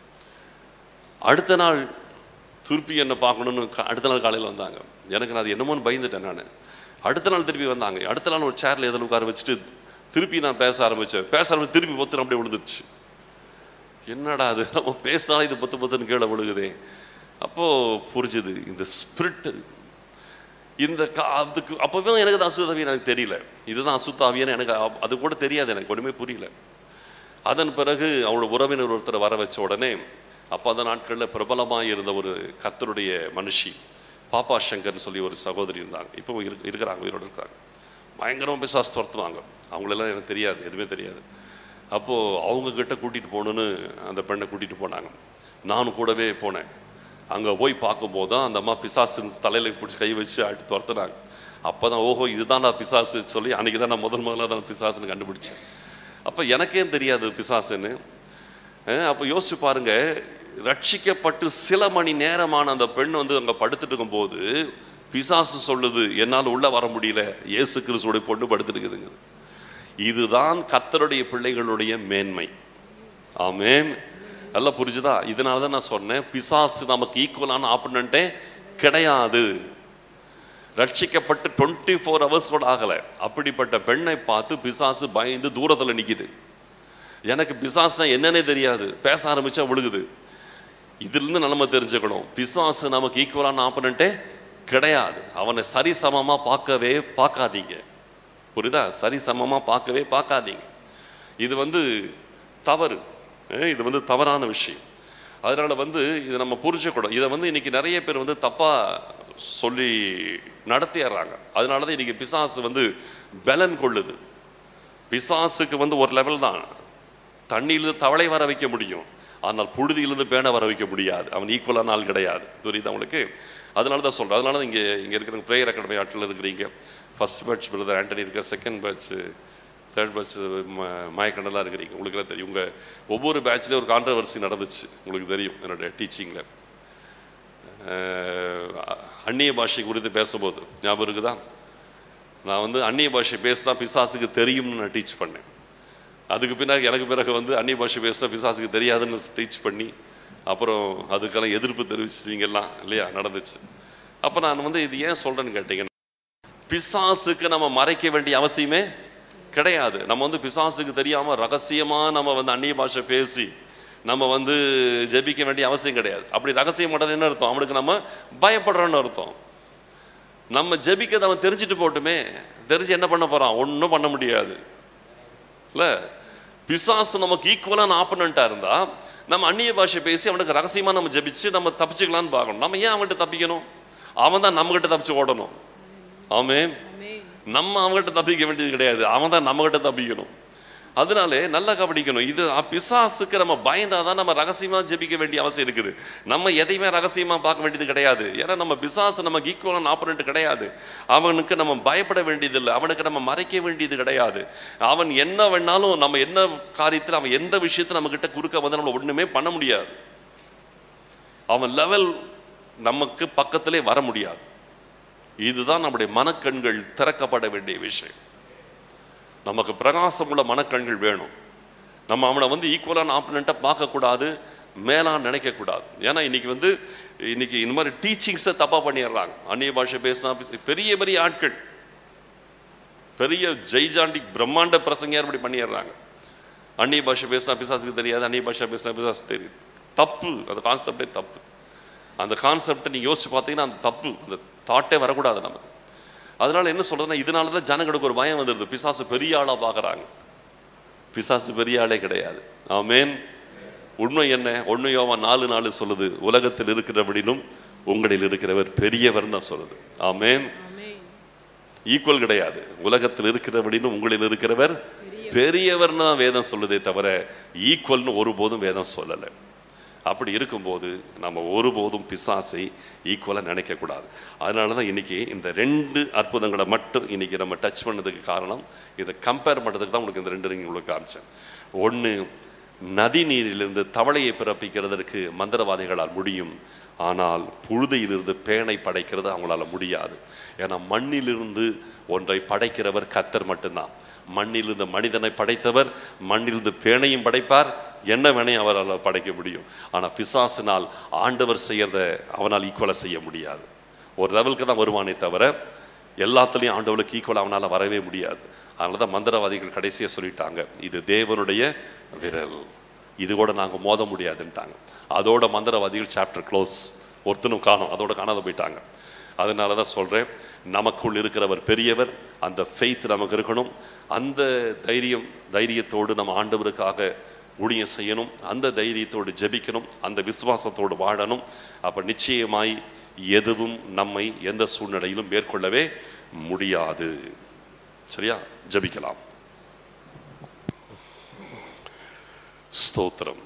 அடுத்த நாள் திருப்பி என்னை பார்க்கணுன்னு கா- அடுத்த நாள் காலையில் வந்தாங்க எனக்கு நான் அது என்னமோன்னு பயந்துட்டேன் நான் அடுத்த நாள் திருப்பி வந்தாங்க அடுத்த நாள் ஒரு சேரில் எதில் உட்கார வச்சுட்டு திருப்பி நான் பேச ஆரம்பித்தேன் பேச ஆரம்பிச்சு திருப்பி பொத்து அப்படியே விழுந்துருச்சு என்னடா அது நம்ம பேசினாலும் இது பொத்து பொத்துன்னு கீழே விழுகுதே அப்போது புரிஞ்சுது இந்த ஸ்பிரிட் இந்த கா- அதுக்கு அப்போவே எனக்கு அது அசுத்தாவியன் எனக்கு தெரியல இதுதான் அசுத்தாவியன்னு எனக்கு அப்- அது கூட தெரியாது எனக்கு ஒன்றுமே புரியல அதன் பிறகு அவளோட உறவினர் ஒருத்தரை வர வச்ச உடனே அப்போ அந்த நாட்களில் பிரபலமாக இருந்த ஒரு கர்த்தருடைய மனுஷி பாப்பா சங்கர்னு சொல்லி ஒரு சகோதரி இருந்தாங்க இப்போ இருக்கு இருக்கிறாங்க உயிரோடு இருக்கிறாங்க பயங்கரமாக பிசாசு துரத்துவாங்க அவங்களெல்லாம் எனக்கு தெரியாது எதுவுமே தெரியாது அப்போது அவங்க கிட்ட கூட்டிகிட்டு போகணுன்னு அந்த பெண்ணை கூட்டிகிட்டு போனாங்க நானும் கூடவே போனேன் அங்கே போய் பார்க்கும்போது தான் அந்த அம்மா பிசாசு தலையில் பிடிச்சி கை வச்சு அடி துரத்துனாங்க அப்போ தான் ஓஹோ இதுதான் நான் பிசாசு சொல்லி அன்றைக்கி தான் நான் முதல் முதல்ல தான் பிசாசுன்னு கண்டுபிடிச்சேன் அப்போ எனக்கே தெரியாது பிசாசுன்னு அஹ் அப்போ யோசிச்சு பாருங்க ரட்சிக்கப்பட்டு சில மணி நேரமான அந்த பெண் வந்து அங்கே படுத்துட்டு இருக்கும்போது பிசாசு சொல்லுது என்னால் உள்ள வர முடியல இயேசு கிறிஸ்துவோட பொண்ணு படுத்துட்டு இருக்குதுங்க இதுதான் கர்த்தருடைய பிள்ளைகளுடைய மேன்மை ஆமென் நல்லா புரிஞ்சுதா இதனால தான் நான் சொன்னேன் பிசாசு நமக்கு ஈக்குவலான ஆப்பனண்ட்டே கிடையாது ரட்சிக்கப்பட்டு டுவெண்ட்டி ஃபோர் ஹவர்ஸ் கூட ஆகலை அப்படிப்பட்ட பெண்ணை பார்த்து பிசாசு பயந்து தூரத்தில் நிக்குது எனக்கு பிசாசுனா என்னன்னே தெரியாது பேச ஆரம்பிச்சா விழுகுது இதிலிருந்து நம்ம தெரிஞ்சுக்கணும் பிசாசு நமக்கு ஈக்குவலான ஆப்பனண்ட்டே கிடையாது அவனை சரிசமமா பார்க்கவே பார்க்காதீங்க புரியுதா சரிசமமா பார்க்கவே பார்க்காதீங்க இது வந்து தவறு அஹ் இது வந்து தவறான விஷயம் அதனால வந்து இதை நம்ம புரிஞ்சுக்கணும் இதை வந்து இன்னைக்கு நிறைய பேர் வந்து தப்பா சொல்லி நடத்திடுறாங்க அதனால தான் இன்னைக்கு பிசாசு வந்து பலன் கொள்ளுது பிசாசுக்கு வந்து ஒரு லெவல் தான் தண்ணியில் தவளை வர வைக்க முடியும் ஆனால் புழுதியிலிருந்து பேனை வர வைக்க முடியாது அவன் ஈக்குவலான ஆள் கிடையாது புரியுது அவங்களுக்கு அதனால தான் சொல்கிறேன் அதனால தான் இங்கே இங்கே இருக்கிற ப்ரேயர் அகாடமி ஆட்டில் இருக்கிறீங்க ஃபர்ஸ்ட் பேட்ச் பிரதர் ஆண்டனி இருக்க செகண்ட் பேட்ச் தேர்ட் பேட்ச் மயக்கண்டெல்லாம் இருக்கிறீங்க உங்களுக்கு எல்லாம் தெரியும் உங்கள் ஒவ்வொரு பேட்ச்லேயும் ஒரு கான்ட்ரவர்சி நடந்துச்சு உங்களுக்கு தெரியும் என்னுடைய டீச்சிங்கில் அந்நிய பாஷை குறித்து பேசும்போது ஞாபகம் இருக்குதா நான் வந்து அந்நிய பாஷை பேசினா பிசாசுக்கு தெரியும்னு நான் டீச் பண்ணேன் அதுக்கு பின்னாடி எனக்கு பிறகு வந்து அந்நிய பாஷை பேசினா பிசாசுக்கு தெரியாதுன்னு டீச் பண்ணி அப்புறம் அதுக்கெல்லாம் எதிர்ப்பு தெரிவிச்சிங்கெல்லாம் இல்லையா நடந்துச்சு அப்போ நான் வந்து இது ஏன் சொல்கிறேன்னு கேட்டீங்கன்னா பிசாசுக்கு நம்ம மறைக்க வேண்டிய அவசியமே கிடையாது நம்ம வந்து பிசாசுக்கு தெரியாமல் ரகசியமாக நம்ம வந்து அந்நிய பாஷை பேசி நம்ம வந்து ஜெபிக்க வேண்டிய அவசியம் கிடையாது அப்படி ரகசியம் பண்ணுறது என்ன அர்த்தம் அவனுக்கு நம்ம பயப்படுறோன்னு அர்த்தம் நம்ம ஜெபிக்கிறத அவன் தெரிஞ்சுட்டு போட்டுமே தெரிஞ்சு என்ன பண்ண போறான் ஒன்றும் பண்ண முடியாது இல்லை பிசாசு நமக்கு ஈக்குவலான ஆப்பனண்ட்டாக இருந்தா நம்ம அந்நிய பாஷை பேசி அவனுக்கு ரகசியமா நம்ம ஜெபிச்சு நம்ம தப்பிச்சுக்கலாம்னு பார்க்கணும் நம்ம ஏன் அவன்கிட்ட தப்பிக்கணும் அவன் தான் நம்மகிட்ட தப்பிச்சு ஓடணும் ஆமென் நம்ம அவங்ககிட்ட தப்பிக்க வேண்டியது கிடையாது அவன் தான் நம்மகிட்ட தப்பிக்கணும் அதனாலே நல்லா கவனிக்கணும் இது அ- பிசாசுக்கு நம்ம பயந்தாதான் நம்ம ரகசியமா ஜெபிக்க வேண்டிய அவசியம் இருக்குது நம்ம எதையுமே ரகசியமா பார்க்க வேண்டியது கிடையாது ஏன்னா நம்ம பிசாசு நமக்கு ஈக்குவலான ஆப்பரண்ட் கிடையாது அவனுக்கு நம்ம பயப்பட வேண்டியது இல்லை அவனுக்கு நம்ம மறைக்க வேண்டியது கிடையாது அவன் என்ன வேணாலும் நம்ம என்ன காரியத்தில் அவன் எந்த விஷயத்தில் நம்ம கிட்ட குறுக்க வந்து நம்ம ஒண்ணுமே பண்ண முடியாது அவன் லெவல் நமக்கு பக்கத்திலே வர முடியாது இதுதான் நம்முடைய மனக்கண்கள் திறக்கப்பட வேண்டிய விஷயம் நமக்கு பிரகாசமுள்ள மனக்கண்கள் வேணும் நம்ம அவனை வந்து ஈக்குவலான ஆப்பனண்ட்டாக பார்க்கக்கூடாது மேலாக நினைக்கக்கூடாது ஏன்னா இன்னைக்கு வந்து இன்னைக்கு இந்த மாதிரி டீச்சிங்ஸை தப்பாக பண்ணிடுறாங்க அந்நிய பாஷை பேசினா பேசி- பெரிய பெரிய ஆட்கள் பெரிய ஜெய்ஜாண்டிக் பிரம்மாண்ட பிரசங்கியார் இப்படி பண்ணிடுறாங்க அந்நிய பாஷை பேசினா பிசாசுக்கு தெரியாது அந்நிய பாஷை பேசினா பிசாசு தெரியும் தப்பு அந்த கான்செப்டே தப்பு அந்த கான்செப்டை நீங்கள் யோசிச்சு பார்த்தீங்கன்னா அந்த தப்பு அந்த தாட்டே வரக்கூடாது நமக்கு அதனால என்ன சொல்றதுன்னா இதனால தான் ஜனங்களுக்கு ஒரு பயம் வந்துடுது பிசாசு பெரிய ஆளா பார்க்கறாங்க பிசாசு பெரிய ஆளே கிடையாது ஆமென் உண்மை என்ன ஒன்று யோவான் நாலு நாலு சொல்லுது உலகத்தில் இருக்கிறபடிலும் உங்களில் இருக்கிறவர் பெரியவர் தான் சொல்லுது ஆமென் ஈக்குவல் கிடையாது உலகத்தில் இருக்கிறபடினும் உங்களில் இருக்கிறவர் பெரியவர்னு தான் வேதம் சொல்லுதே தவிர ஈக்குவல்னு ஒருபோதும் வேதம் சொல்லலை அப்படி இருக்கும்போது நம்ம ஒருபோதும் பிசாசை ஈக்குவலாக நினைக்கக்கூடாது அதனால தான் இன்னைக்கு இந்த ரெண்டு அற்புதங்களை மட்டும் இன்னைக்கு நம்ம டச் பண்ணதுக்கு காரணம் இதை கம்பேர் பண்ணுறதுக்கு தான் உங்களுக்கு இந்த ரெண்டு ரிங் உங்களுக்கு காமிச்சேன் ஒன்று நதி நீரிலிருந்து தவளையை பிறப்பிக்கிறதற்கு மந்திரவாதிகளால் முடியும் ஆனால் புழுதியிலிருந்து பேனை படைக்கிறது அவங்களால முடியாது ஏன்னா மண்ணிலிருந்து ஒன்றை படைக்கிறவர் கத்தர் மட்டும்தான் மண்ணிலிருந்து மனிதனை படைத்தவர் மண்ணிலிருந்து பேனையும் படைப்பார் என்ன வேணையும் அவரால் படைக்க முடியும் ஆனால் பிசாசினால் ஆண்டவர் செய்யறத அவனால் ஈக்குவலாக செய்ய முடியாது ஒரு லெவலுக்கு தான் வருவானே தவிர எல்லாத்துலேயும் ஆண்டவனுக்கு ஈக்குவல் அவனால் வரவே முடியாது அதனால தான் மந்திரவாதிகள் கடைசியாக சொல்லிட்டாங்க இது தேவனுடைய விரல் இது கூட நாங்கள் மோத முடியாதுன்ட்டாங்க அதோட மந்திரவாதிகள் சாப்டர் க்ளோஸ் ஒருத்தனும் காணும் அதோட காணாத போயிட்டாங்க அதனால தான் சொல்கிறேன் நமக்குள் இருக்கிறவர் பெரியவர் அந்த ஃபெய்த் நமக்கு இருக்கணும் அந்த தைரியம் தைரியத்தோடு நம்ம ஆண்டவருக்காக ஊழியம் செய்யணும் அந்த தைரியத்தோடு ஜெபிக்கணும் அந்த விசுவாசத்தோடு வாழணும் அப்போ நிச்சயமாய் எதுவும் நம்மை எந்த சூழ்நிலையிலும் மேற்கொள்ளவே முடியாது சரியா ஜெபிக்கலாம் ஸ்தோத்திரம்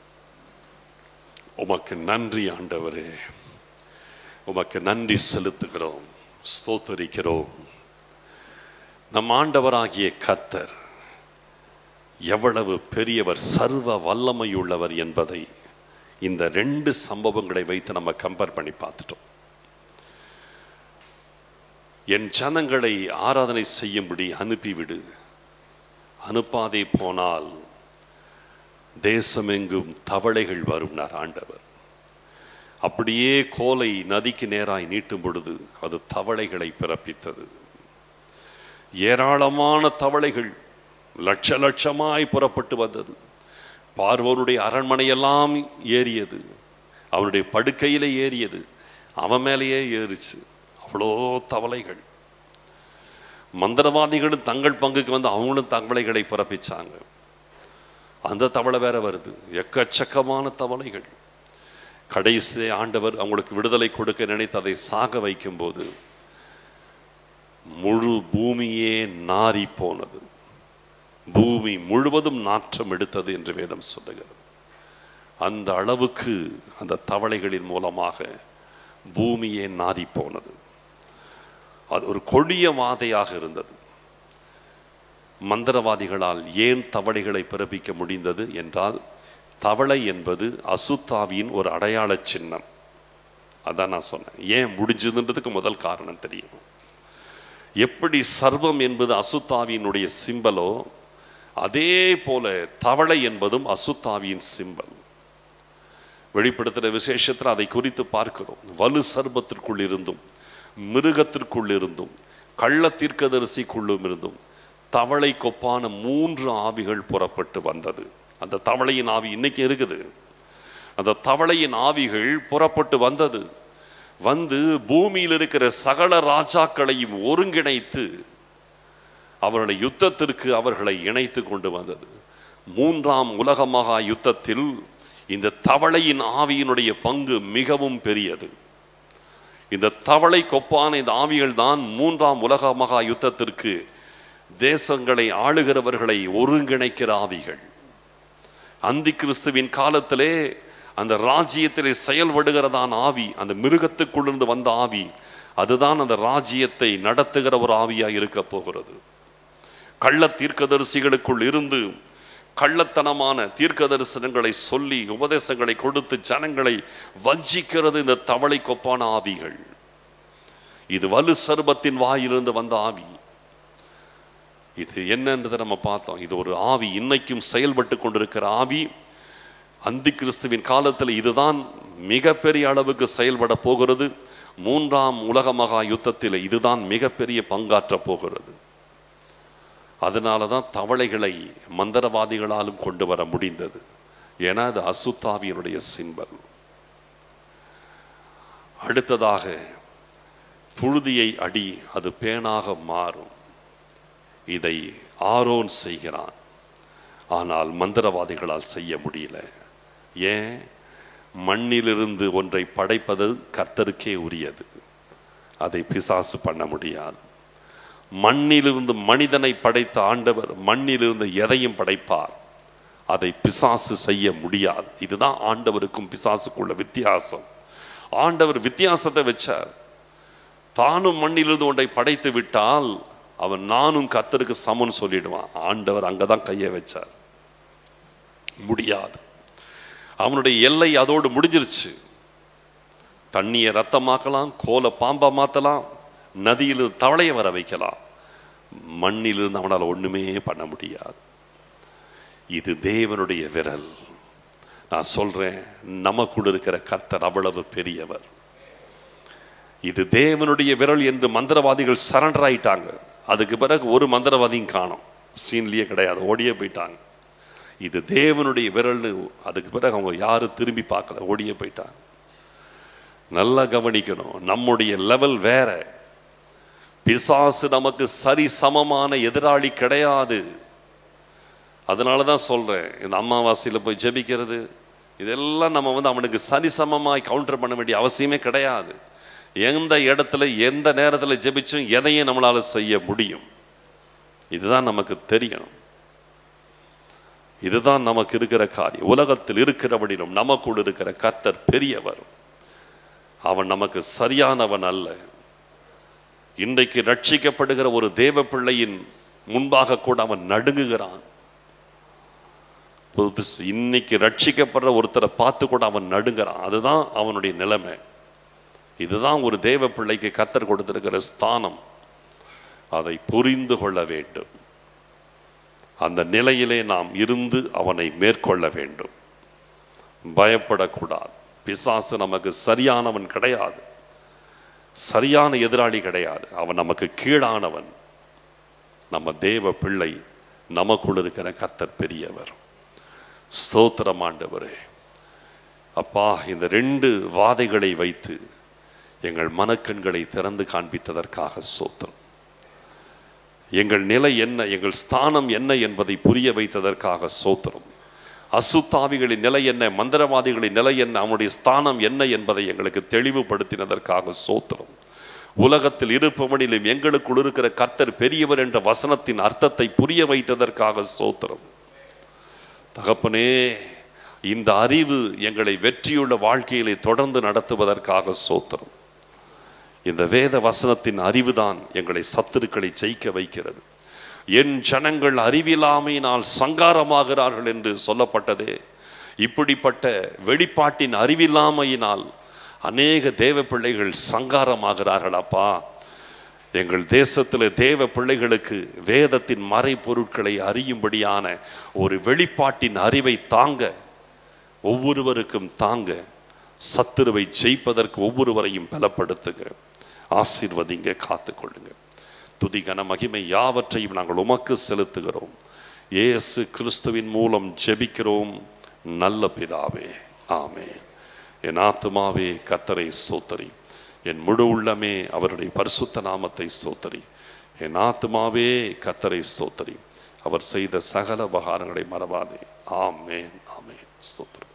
உமக்கு நன்றி ஆண்டவரே உமக்கு நன்றி செலுத்துகிறோம் ஸ்தோத்தரிக்கிறோம் நம் ஆண்டவராகிய கர்த்தர் எவ்வளவு பெரியவர் சர்வ வல்லமையுள்ளவர் என்பதை இந்த ரெண்டு சம்பவங்களை வைத்து நம்ம கம்பேர் பண்ணி பார்த்துட்டோம் என் ஜனங்களை ஆராதனை செய்யும்படி அனுப்பிவிடு அனுப்பாதே போனால் தேசமெங்கும் தவளைகள் வரும்னார் ஆண்டவர் அப்படியே கோலை நதிக்கு நேராய் நீட்டும் பொழுது அது தவளைகளை பிறப்பித்தது ஏராளமான தவளைகள் லட்ச லட்சமாய் புறப்பட்டு வந்தது பார்வோனுடைய அரண்மனையெல்லாம் ஏறியது அவனுடைய படுக்கையிலே ஏறியது அவன் மேலேயே ஏறிச்சு அவ்வளோ தவளைகள் மந்திரவாதிகளும் தங்கள் பங்குக்கு வந்து அவங்களும் தவளைகளை பிறப்பிச்சாங்க அந்த தவளை வேற வருது எக்கச்சக்கமான தவளைகள் கடைசியே ஆண்டவர் அவங்களுக்கு விடுதலை கொடுக்க நினைத்து அதை சாக வைக்கும்போது முழு பூமியே நாறி போனது பூமி முழுவதும் நாற்றம் எடுத்தது என்று வேதம் சொல்லுகிறது அந்த அளவுக்கு அந்த தவளைகளின் மூலமாக பூமியே நாதி போனது அது ஒரு கொடிய வாதையாக இருந்தது மந்திரவாதிகளால் ஏன் தவளைகளை பிறப்பிக்க முடிந்தது என்றால் தவளை என்பது அசுத்தாவியின் ஒரு அடையாள சின்னம் அதான் நான் சொன்னேன் ஏன் முடிஞ்சதுன்றதுக்கு முதல் காரணம் தெரியும் எப்படி சர்வம் என்பது அசுத்தாவியினுடைய சிம்பலோ அதே போல தவளை என்பதும் அசுத்தாவியின் சிம்பல் வெளிப்படுத்துகிற விசேஷத்தில் அதை குறித்து பார்க்கிறோம் வலு சர்பத்திற்குள் இருந்தும் மிருகத்திற்குள் இருந்தும் கள்ள தீர்க்கதரிசிக்குள்ளும் இருந்தும் தவளை கொப்பான மூன்று ஆவிகள் புறப்பட்டு வந்தது அந்த தவளையின் ஆவி இன்னைக்கு இருக்குது அந்த தவளையின் ஆவிகள் புறப்பட்டு வந்தது வந்து பூமியில் இருக்கிற சகல ராஜாக்களையும் ஒருங்கிணைத்து அவர்களை யுத்தத்திற்கு அவர்களை இணைத்து கொண்டு வந்தது மூன்றாம் உலக மகா யுத்தத்தில் இந்த தவளையின் ஆவியினுடைய பங்கு மிகவும் பெரியது இந்த தவளை கொப்பான இந்த ஆவிகள் தான் மூன்றாம் உலக மகா யுத்தத்திற்கு தேசங்களை ஆளுகிறவர்களை ஒருங்கிணைக்கிற ஆவிகள் அந்தி கிறிஸ்துவின் காலத்திலே அந்த ராஜ்யத்திலே செயல்படுகிறதான் ஆவி அந்த மிருகத்துக்குள்ளிருந்து வந்த ஆவி அதுதான் அந்த ராஜ்யத்தை நடத்துகிற ஒரு ஆவியாக இருக்க போகிறது கள்ள தீர்க்கதரிசிகளுக்குள் இருந்து கள்ளத்தனமான தீர்க்க தரிசனங்களை சொல்லி உபதேசங்களை கொடுத்து ஜனங்களை வஞ்சிக்கிறது இந்த தவளை கொப்பான ஆவிகள் இது வலு சர்பத்தின் வாயிலிருந்து வந்த ஆவி இது என்னன்றதை நம்ம பார்த்தோம் இது ஒரு ஆவி இன்னைக்கும் செயல்பட்டு கொண்டிருக்கிற ஆவி அந்தி கிறிஸ்துவின் காலத்தில் இதுதான் மிகப்பெரிய அளவுக்கு செயல்பட போகிறது மூன்றாம் உலக மகா யுத்தத்தில் இதுதான் மிகப்பெரிய பங்காற்ற போகிறது அதனால தான் தவளைகளை மந்திரவாதிகளாலும் கொண்டு வர முடிந்தது ஏன்னா அது அசுத்தாவியனுடைய சிம்பல் அடுத்ததாக புழுதியை அடி அது பேனாக மாறும் இதை ஆரோன் செய்கிறான் ஆனால் மந்திரவாதிகளால் செய்ய முடியல ஏன் மண்ணிலிருந்து ஒன்றை படைப்பது கர்த்தருக்கே உரியது அதை பிசாசு பண்ண முடியாது மண்ணிலிருந்து மனிதனை படைத்த ஆண்டவர் மண்ணிலிருந்து எதையும் படைப்பார் அதை பிசாசு செய்ய முடியாது இதுதான் ஆண்டவருக்கும் பிசாசுக்குள்ள வித்தியாசம் ஆண்டவர் வித்தியாசத்தை வச்சார் தானும் மண்ணிலிருந்து ஒன்றை படைத்து விட்டால் அவன் நானும் கத்தருக்கு சமன் சொல்லிடுவான் ஆண்டவர் அங்கதான் கையை வச்சார் முடியாது அவனுடைய எல்லை அதோடு முடிஞ்சிருச்சு தண்ணியை ரத்தமாக்கலாம் கோலை பாம்பா மாத்தலாம் நதியிலிருந்து தவளைய வர வைக்கலாம் மண்ணிலிருந்து அவனால் ஒண்ணுமே பண்ண முடியாது இது தேவனுடைய விரல் நான் சொல்றேன் நமக்குள் இருக்கிற கர்த்தர் அவ்வளவு பெரியவர் இது தேவனுடைய விரல் என்று மந்திரவாதிகள் சரண்டர் ஆயிட்டாங்க அதுக்கு பிறகு ஒரு மந்திரவாதியும் காணோம் சீன்லயே கிடையாது ஓடியே போயிட்டாங்க இது தேவனுடைய விரல்னு அதுக்கு பிறகு அவங்க யாரும் திரும்பி பார்க்கல ஓடியே போயிட்டாங்க நல்லா கவனிக்கணும் நம்முடைய லெவல் வேற பிசாசு நமக்கு சரி சமமான எதிராளி கிடையாது அதனால தான் சொல்றேன் இந்த அமாவாசையில் போய் ஜெபிக்கிறது இதெல்லாம் நம்ம வந்து அவனுக்கு சரிசமமாய் கவுண்டர் பண்ண வேண்டிய அவசியமே கிடையாது எந்த இடத்துல எந்த நேரத்தில் ஜெபிச்சும் எதையும் நம்மளால செய்ய முடியும் இதுதான் நமக்கு தெரியணும் இதுதான் நமக்கு இருக்கிற காரியம் உலகத்தில் இருக்கிறவனிலும் நமக்குள் இருக்கிற கர்த்தர் பெரியவர் அவன் நமக்கு சரியானவன் அல்ல இன்றைக்கு ரட்சிக்கப்படுகிற ஒரு தேவ பிள்ளையின் முன்பாக கூட அவன் நடுங்குகிறான் புதுசு இன்னைக்கு ரட்சிக்கப்படுற ஒருத்தரை பார்த்து கூட அவன் நடுங்கிறான் அதுதான் அவனுடைய நிலைமை இதுதான் ஒரு தேவ பிள்ளைக்கு கத்தர் கொடுத்திருக்கிற ஸ்தானம் அதை புரிந்து கொள்ள வேண்டும் அந்த நிலையிலே நாம் இருந்து அவனை மேற்கொள்ள வேண்டும் பயப்படக்கூடாது பிசாசு நமக்கு சரியானவன் கிடையாது சரியான எதிராளி கிடையாது அவன் நமக்கு கீழானவன் நம்ம தேவ பிள்ளை நமக்குள் இருக்கிற கத்தர் பெரியவர் ஸ்தோத்திரம் ஆண்டவரே அப்பா இந்த ரெண்டு வாதைகளை வைத்து எங்கள் மனக்கண்களை திறந்து காண்பித்ததற்காக சோத்திரம் எங்கள் நிலை என்ன எங்கள் ஸ்தானம் என்ன என்பதை புரிய வைத்ததற்காக சோத்திரம் அசுத்தாவிகளின் நிலை என்ன மந்திரவாதிகளின் நிலை என்ன அவனுடைய ஸ்தானம் என்ன என்பதை எங்களுக்கு தெளிவுபடுத்தினதற்காக சோத்திரம் உலகத்தில் இருப்பவனிலும் எங்களுக்குள் இருக்கிற கர்த்தர் பெரியவர் என்ற வசனத்தின் அர்த்தத்தை புரிய வைத்ததற்காக சோத்திரம் தகப்பனே இந்த அறிவு எங்களை வெற்றியுள்ள வாழ்க்கையிலே தொடர்ந்து நடத்துவதற்காக சோத்திரம் இந்த வேத வசனத்தின் அறிவுதான் எங்களை சத்துருக்களை ஜெயிக்க வைக்கிறது என் ஜனங்கள் அறிவிலாமையினால் சங்காரமாகிறார்கள் என்று சொல்லப்பட்டதே இப்படிப்பட்ட வெளிப்பாட்டின் அறிவில்லாமையினால் அநேக தேவ பிள்ளைகள் சங்காரமாகிறார்கள் அப்பா எங்கள் தேசத்தில் தேவ பிள்ளைகளுக்கு வேதத்தின் மறைபொருட்களை அறியும்படியான ஒரு வெளிப்பாட்டின் அறிவை தாங்க ஒவ்வொருவருக்கும் தாங்க சத்துருவை ஜெயிப்பதற்கு ஒவ்வொருவரையும் பலப்படுத்துங்க ஆசீர்வதிங்க காத்துக்கொள்ளுங்க துதி கன மகிமை யாவற்றையும் நாங்கள் உமக்கு செலுத்துகிறோம் இயேசு கிறிஸ்துவின் மூலம் ஜெபிக்கிறோம் நல்ல பிதாவே ஆமே என் ஆத்துமாவே கத்தரை சோத்தரி என் முழு உள்ளமே அவருடைய பரிசுத்த நாமத்தை சோத்தரி என் ஆத்துமாவே கத்தரை சோத்தரி அவர் செய்த சகல உபகாரங்களை மறவாதே ஆமேன் ஆமேன் ஸ்தோத்திரம்